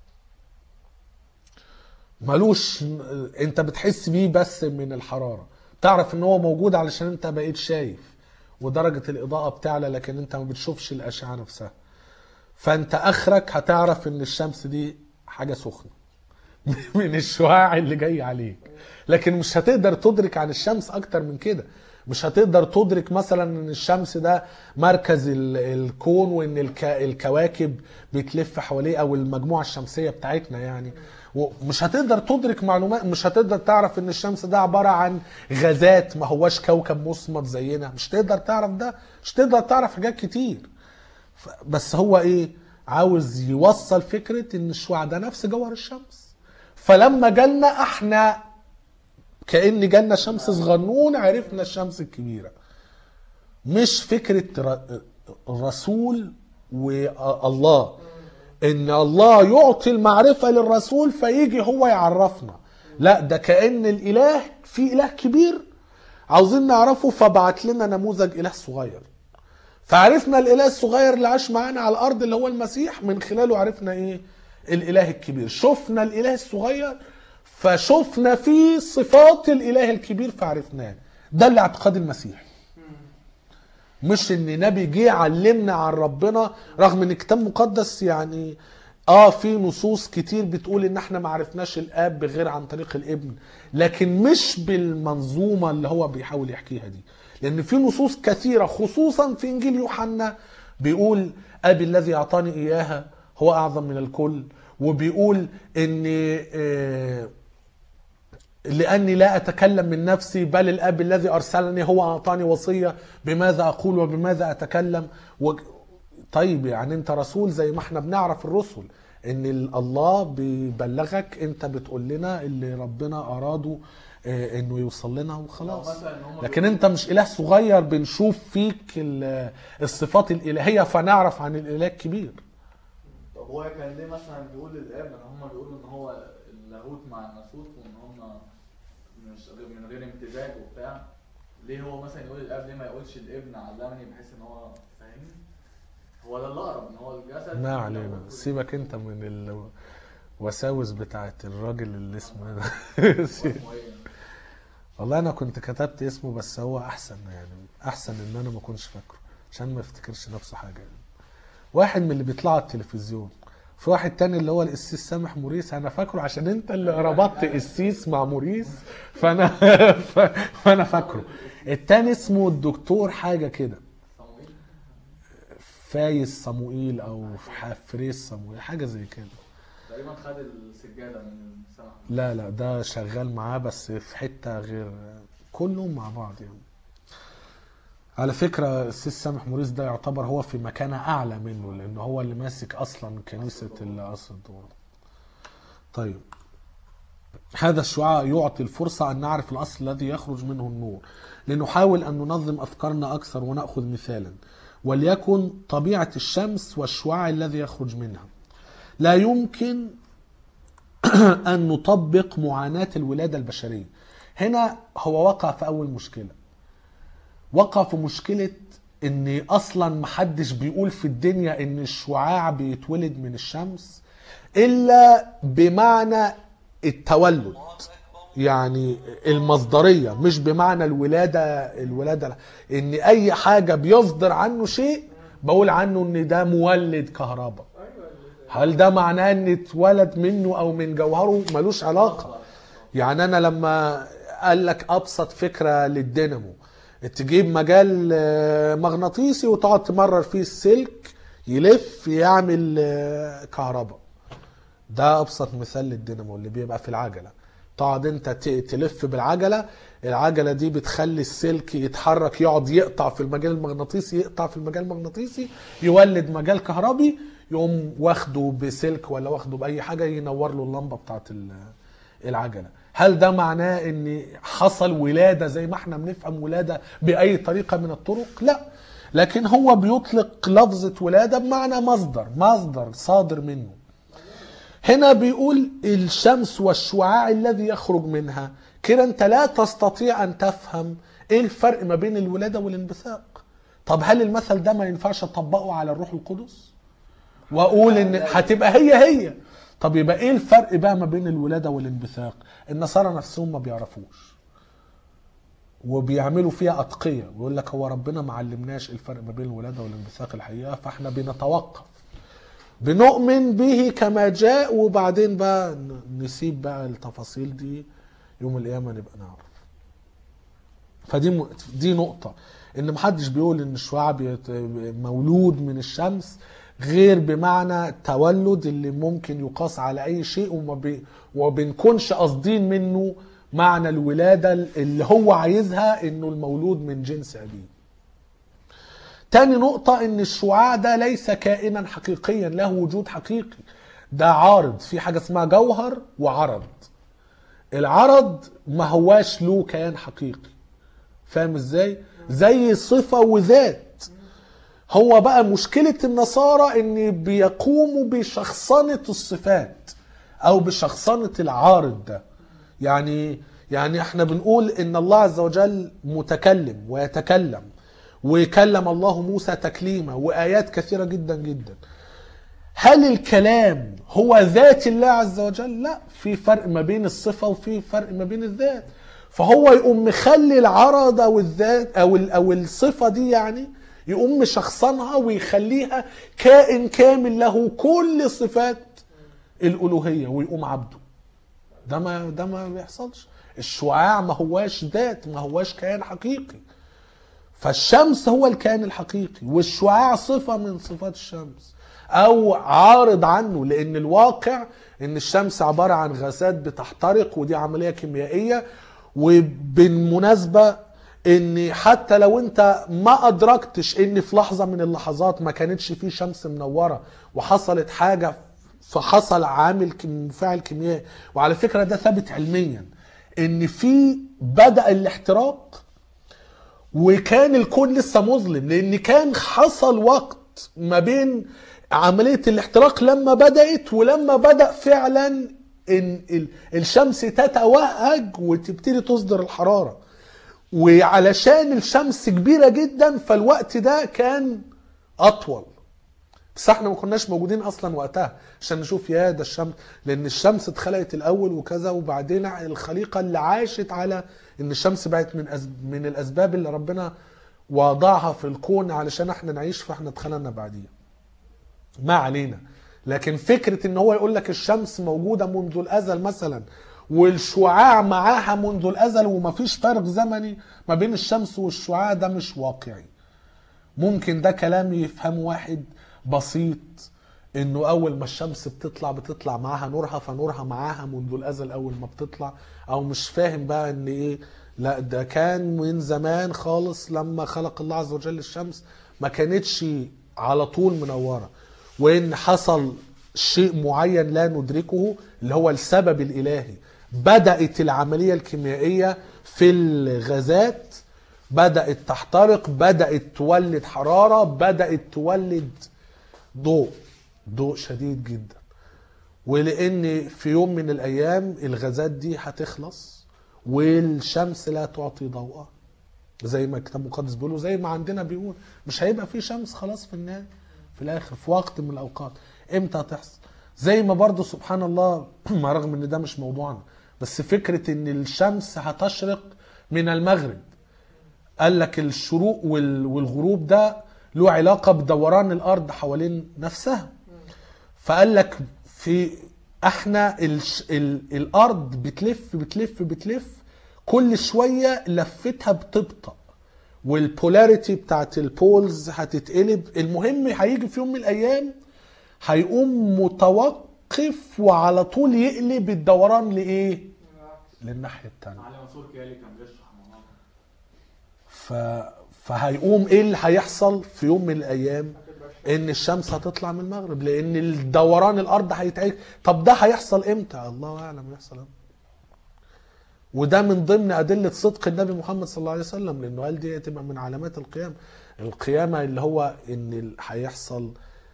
ملوش انت بتحس بيه بس من الحرارة تعرف ان هو موجود علشان انت بقيت شايف ودرجة الاضاءة بتعلى لكن انت ما بتشوفش الاشعة نفسها فانت اخرك هتعرف ان الشمس دي حاجة سخنة من الشعاع اللي جاي عليك لكن مش هتقدر تدرك عن الشمس اكتر من كده مش هتقدر تدرك مثلا ان الشمس ده مركز ال- الكون وان الك- الكواكب بتلف حواليه او المجموعة الشمسية بتاعتنا يعني ومش هتقدر تدرك معلومات مش هتقدر تعرف ان الشمس ده عبارة عن غازات ما هواش كوكب مصمت زينا مش تقدر تعرف ده مش تقدر تعرف حاجات كتير ف- بس هو ايه عاوز يوصل فكرة ان الشعاع ده نفس جوهر الشمس فلما جالنا احنا كأن جالنا شمس صغنون عرفنا الشمس الكبيرة مش فكرة ر- الرسول والله ان الله يعطي المعرفة للرسول فيجي هو يعرفنا لا ده كأن الاله في اله كبير عاوزين نعرفه فبعت لنا نموذج اله صغير فعرفنا الاله الصغير اللي عاش معانا على الارض اللي هو المسيح من خلاله عرفنا ايه الاله الكبير شفنا الاله الصغير فشفنا فيه صفات الاله الكبير فعرفناه ده اللي اعتقاد المسيح مش ان نبي جه علمنا عن ربنا رغم ان الكتاب المقدس يعني اه في نصوص كتير بتقول ان احنا ما عرفناش الاب غير عن طريق الابن لكن مش بالمنظومه اللي هو بيحاول يحكيها دي لان في نصوص كثيره خصوصا في انجيل يوحنا بيقول ابي الذي اعطاني اياها هو اعظم من الكل وبيقول ان آه لأني لا أتكلم من نفسي بل الأب الذي أرسلني هو أعطاني وصية بماذا أقول وبماذا أتكلم و... طيب يعني أنت رسول زي ما احنا بنعرف الرسل إن ال- الله بيبلغك أنت بتقول لنا اللي ربنا أراده آه، إنه يوصل لنا وخلاص مثلا إن هم لكن أنت مش إله صغير بنشوف فيك ال- الصفات الإلهية فنعرف عن الإله الكبير طب هو كان ليه مثلا بيقول للاب ان هم بيقولوا ان هو اللاهوت مع الناسوت وان هم مش غير- من غير امتزاج وبتاع ليه هو مثلا يقول للاب ليه ما يقولش الابن علمني بحيث ان هو فاهمني هو ده اللي اقرب ان هو الجسد ما علينا سيبك أنت من الوساوس بتاعت الراجل اللي اسمه ده اسمه ايه والله انا كنت كتبت اسمه بس هو احسن يعني احسن ان انا ما اكونش فاكره عشان ما يفتكرش نفسه حاجه يعني. واحد من اللي بيطلعوا على التلفزيون في واحد تاني اللي هو القسيس سامح موريس انا فاكره عشان انت اللي ربطت قسيس مع موريس فانا ف- فانا فاكره التاني اسمه الدكتور حاجه كده صموئيل فايز صموئيل او فريس صموئيل حاجه زي كده تقريبا خد السجاده من سامح لا لا ده شغال معاه بس في حته غير كلهم مع بعض يعني على فكرة السيس سامح موريس ده يعتبر هو في مكانة أعلى منه لأن هو اللي ماسك أصلا كنيسة القصر الدور طيب هذا الشعاع يعطي الفرصة أن نعرف الأصل الذي يخرج منه النور لنحاول أن ننظم أفكارنا أكثر ونأخذ مثالا وليكن طبيعة الشمس والشعاع الذي يخرج منها لا يمكن أن نطبق معاناة الولادة البشرية هنا هو وقع في أول مشكلة وقع في مشكلة ان اصلا محدش بيقول في الدنيا ان الشعاع بيتولد من الشمس الا بمعنى التولد يعني المصدرية مش بمعنى الولادة الولادة ان اي حاجة بيصدر عنه شيء بقول عنه ان ده مولد كهرباء ايوه هل ده معناه ان اتولد منه او من جوهره ملوش علاقة يعني انا لما قال لك ابسط فكره للدينامو تجيب مجال آه، مغناطيسي وتقعد تمرر فيه السلك يلف يعمل آه، كهرباء ده ابسط مثال للدينامو اللي بيبقى في العجله تقعد انت ت- تلف بالعجله العجله دي بتخلي السلك يتحرك يقعد يقطع في المجال المغناطيسي يقطع في المجال المغناطيسي يولد مجال كهربي يقوم واخده بسلك ولا واخده باي حاجه ينور له اللمبه بتاعت ال- العجله هل ده معناه ان حصل ولاده زي ما احنا بنفهم ولاده باي طريقه من الطرق لا لكن هو بيطلق لفظه ولاده بمعنى مصدر مصدر صادر منه هنا بيقول الشمس والشعاع الذي يخرج منها كده انت لا تستطيع ان تفهم ايه الفرق ما بين الولاده والانبثاق طب هل المثل ده ما ينفعش اطبقه على الروح القدس واقول ان هتبقى هي هي طب يبقى ايه الفرق بقى ما بين الولاده والانبثاق النصارى نفسهم ما بيعرفوش وبيعملوا فيها اتقيه ويقول لك هو ربنا ما علمناش الفرق ما بين الولاده والانبثاق الحقيقه فاحنا بنتوقف بنؤمن به كما جاء وبعدين بقى ن- نسيب بقى التفاصيل دي يوم القيامه نبقى نعرف فدي م... دي نقطه ان محدش بيقول ان الشعاع بيت... مولود من الشمس غير بمعنى تولد اللي ممكن يقاس على اي شيء وما بي... وبنكونش قاصدين منه معنى الولاده اللي هو عايزها انه المولود من جنس ابيه تاني نقطة ان الشعاع ده ليس كائنا حقيقيا له وجود حقيقي ده عارض في حاجة اسمها جوهر وعرض العرض ما هواش له كيان حقيقي فاهم ازاي زي صفة وذات هو بقى مشكلة النصارى ان بيقوموا بشخصنة الصفات او بشخصنة العارض ده يعني يعني احنا بنقول ان الله عز وجل متكلم ويتكلم وكلم الله موسى تكليما وايات كثيره جدا جدا هل الكلام هو ذات الله عز وجل لا في فرق ما بين الصفه وفي فرق ما بين الذات فهو يقوم مخلي العرض او الذات او ال- او الصفه دي يعني يقوم مشخصنها ويخليها كائن كامل له كل صفات الالوهيه ويقوم عبده ده ما ده ما بيحصلش الشعاع ما هواش ذات ما هواش كيان حقيقي فالشمس هو الكيان الحقيقي والشعاع صفة من صفات الشمس أو عارض عنه لأن الواقع إن الشمس عبارة عن غازات بتحترق ودي عملية كيميائية وبالمناسبة إن حتى لو أنت ما أدركتش إن في لحظة من اللحظات ما كانتش فيه شمس منورة وحصلت حاجة فحصل عامل كيم- مفاعل كيميائي وعلى فكرة ده ثابت علميا إن في بدأ الاحتراق وكان الكون لسه مظلم لان كان حصل وقت ما بين عملية الاحتراق لما بدأت ولما بدأ فعلا ان ال- الشمس تتوهج وتبتدي تصدر الحرارة وعلشان الشمس كبيرة جدا فالوقت ده كان اطول بس احنا ما كناش موجودين اصلا وقتها عشان نشوف يا ده الشمس لان الشمس اتخلقت الاول وكذا وبعدين الخليقه اللي عاشت على ان الشمس بقت من أز... من الاسباب اللي ربنا وضعها في الكون علشان احنا نعيش فاحنا اتخلقنا بعديها ما علينا لكن فكره ان هو يقول لك الشمس موجوده منذ الازل مثلا والشعاع معاها منذ الازل ومفيش فارق زمني ما بين الشمس والشعاع ده مش واقعي ممكن ده كلام يفهمه واحد بسيط انه اول ما الشمس بتطلع بتطلع معاها نورها فنورها معاها منذ الازل اول ما بتطلع او مش فاهم بقى ان ايه لا ده كان من زمان خالص لما خلق الله عز وجل الشمس ما كانتش على طول منوره وان حصل شيء معين لا ندركه اللي هو السبب الالهي بدات العمليه الكيميائيه في الغازات بدات تحترق بدات تولد حراره بدات تولد ضوء ضوء شديد جدا ولان في يوم من الايام الغازات دي هتخلص والشمس لا تعطي ضوءها زي ما الكتاب المقدس بيقول وزي ما عندنا بيقول مش هيبقى في شمس خلاص في النهايه في الاخر في وقت من الاوقات امتى هتحصل زي ما برضو سبحان الله مع رغم ان ده مش موضوعنا بس فكره ان الشمس هتشرق من المغرب قال لك الشروق وال- والغروب ده له علاقه بدوران الارض حوالين نفسها فقال لك في احنا الش... ال... الارض بتلف بتلف بتلف كل شويه لفتها بتبطأ والبولاريتي بتاعت البولز هتتقلب المهم هيجي في يوم من الايام هيقوم متوقف وعلى طول يقلب الدوران لايه للناحيه التانية علي منصور كيالي كان بيشرح الموضوع ده. ف... فهيقوم ايه اللي هيحصل في يوم من الايام ان الشمس هتطلع من المغرب لان الدوران الارض هيتعيد طب ده هيحصل امتى الله اعلم يحصل امتى وده من ضمن ادله صدق النبي محمد صلى الله عليه وسلم لانه قال دي هتبقى من علامات القيامه القيامه اللي هو ان ال- هيحصل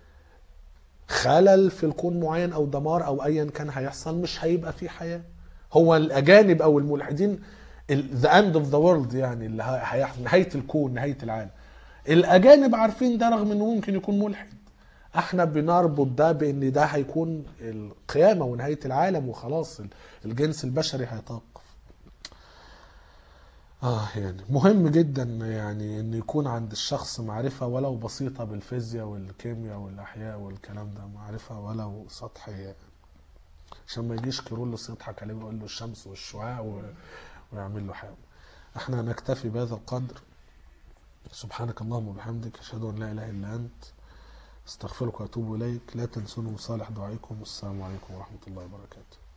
خلل في الكون معين او دمار او ايا كان هيحصل مش هيبقى فيه حياه هو الاجانب او الملحدين ذا اند اوف ذا وورلد يعني اللي هي- هيحصل نهايه الكون نهايه العالم الاجانب عارفين ده رغم انه ممكن يكون ملحد احنا بنربط ده بان ده هيكون القيامه ونهايه العالم وخلاص ال- الجنس البشري هيتوقف اه يعني مهم جدا يعني ان يكون عند الشخص معرفه ولو بسيطه بالفيزياء والكيمياء والاحياء والكلام ده معرفه ولو سطحيه يعني. عشان ما يجيش كيرلس يضحك عليه ويقول له الشمس والشعاع و... ويعمل له حاجه احنا نكتفي بهذا القدر سبحانك اللهم وبحمدك اشهد ان لا اله الا انت استغفرك واتوب اليك لا تنسوني من صالح دعائكم والسلام عليكم ورحمه الله وبركاته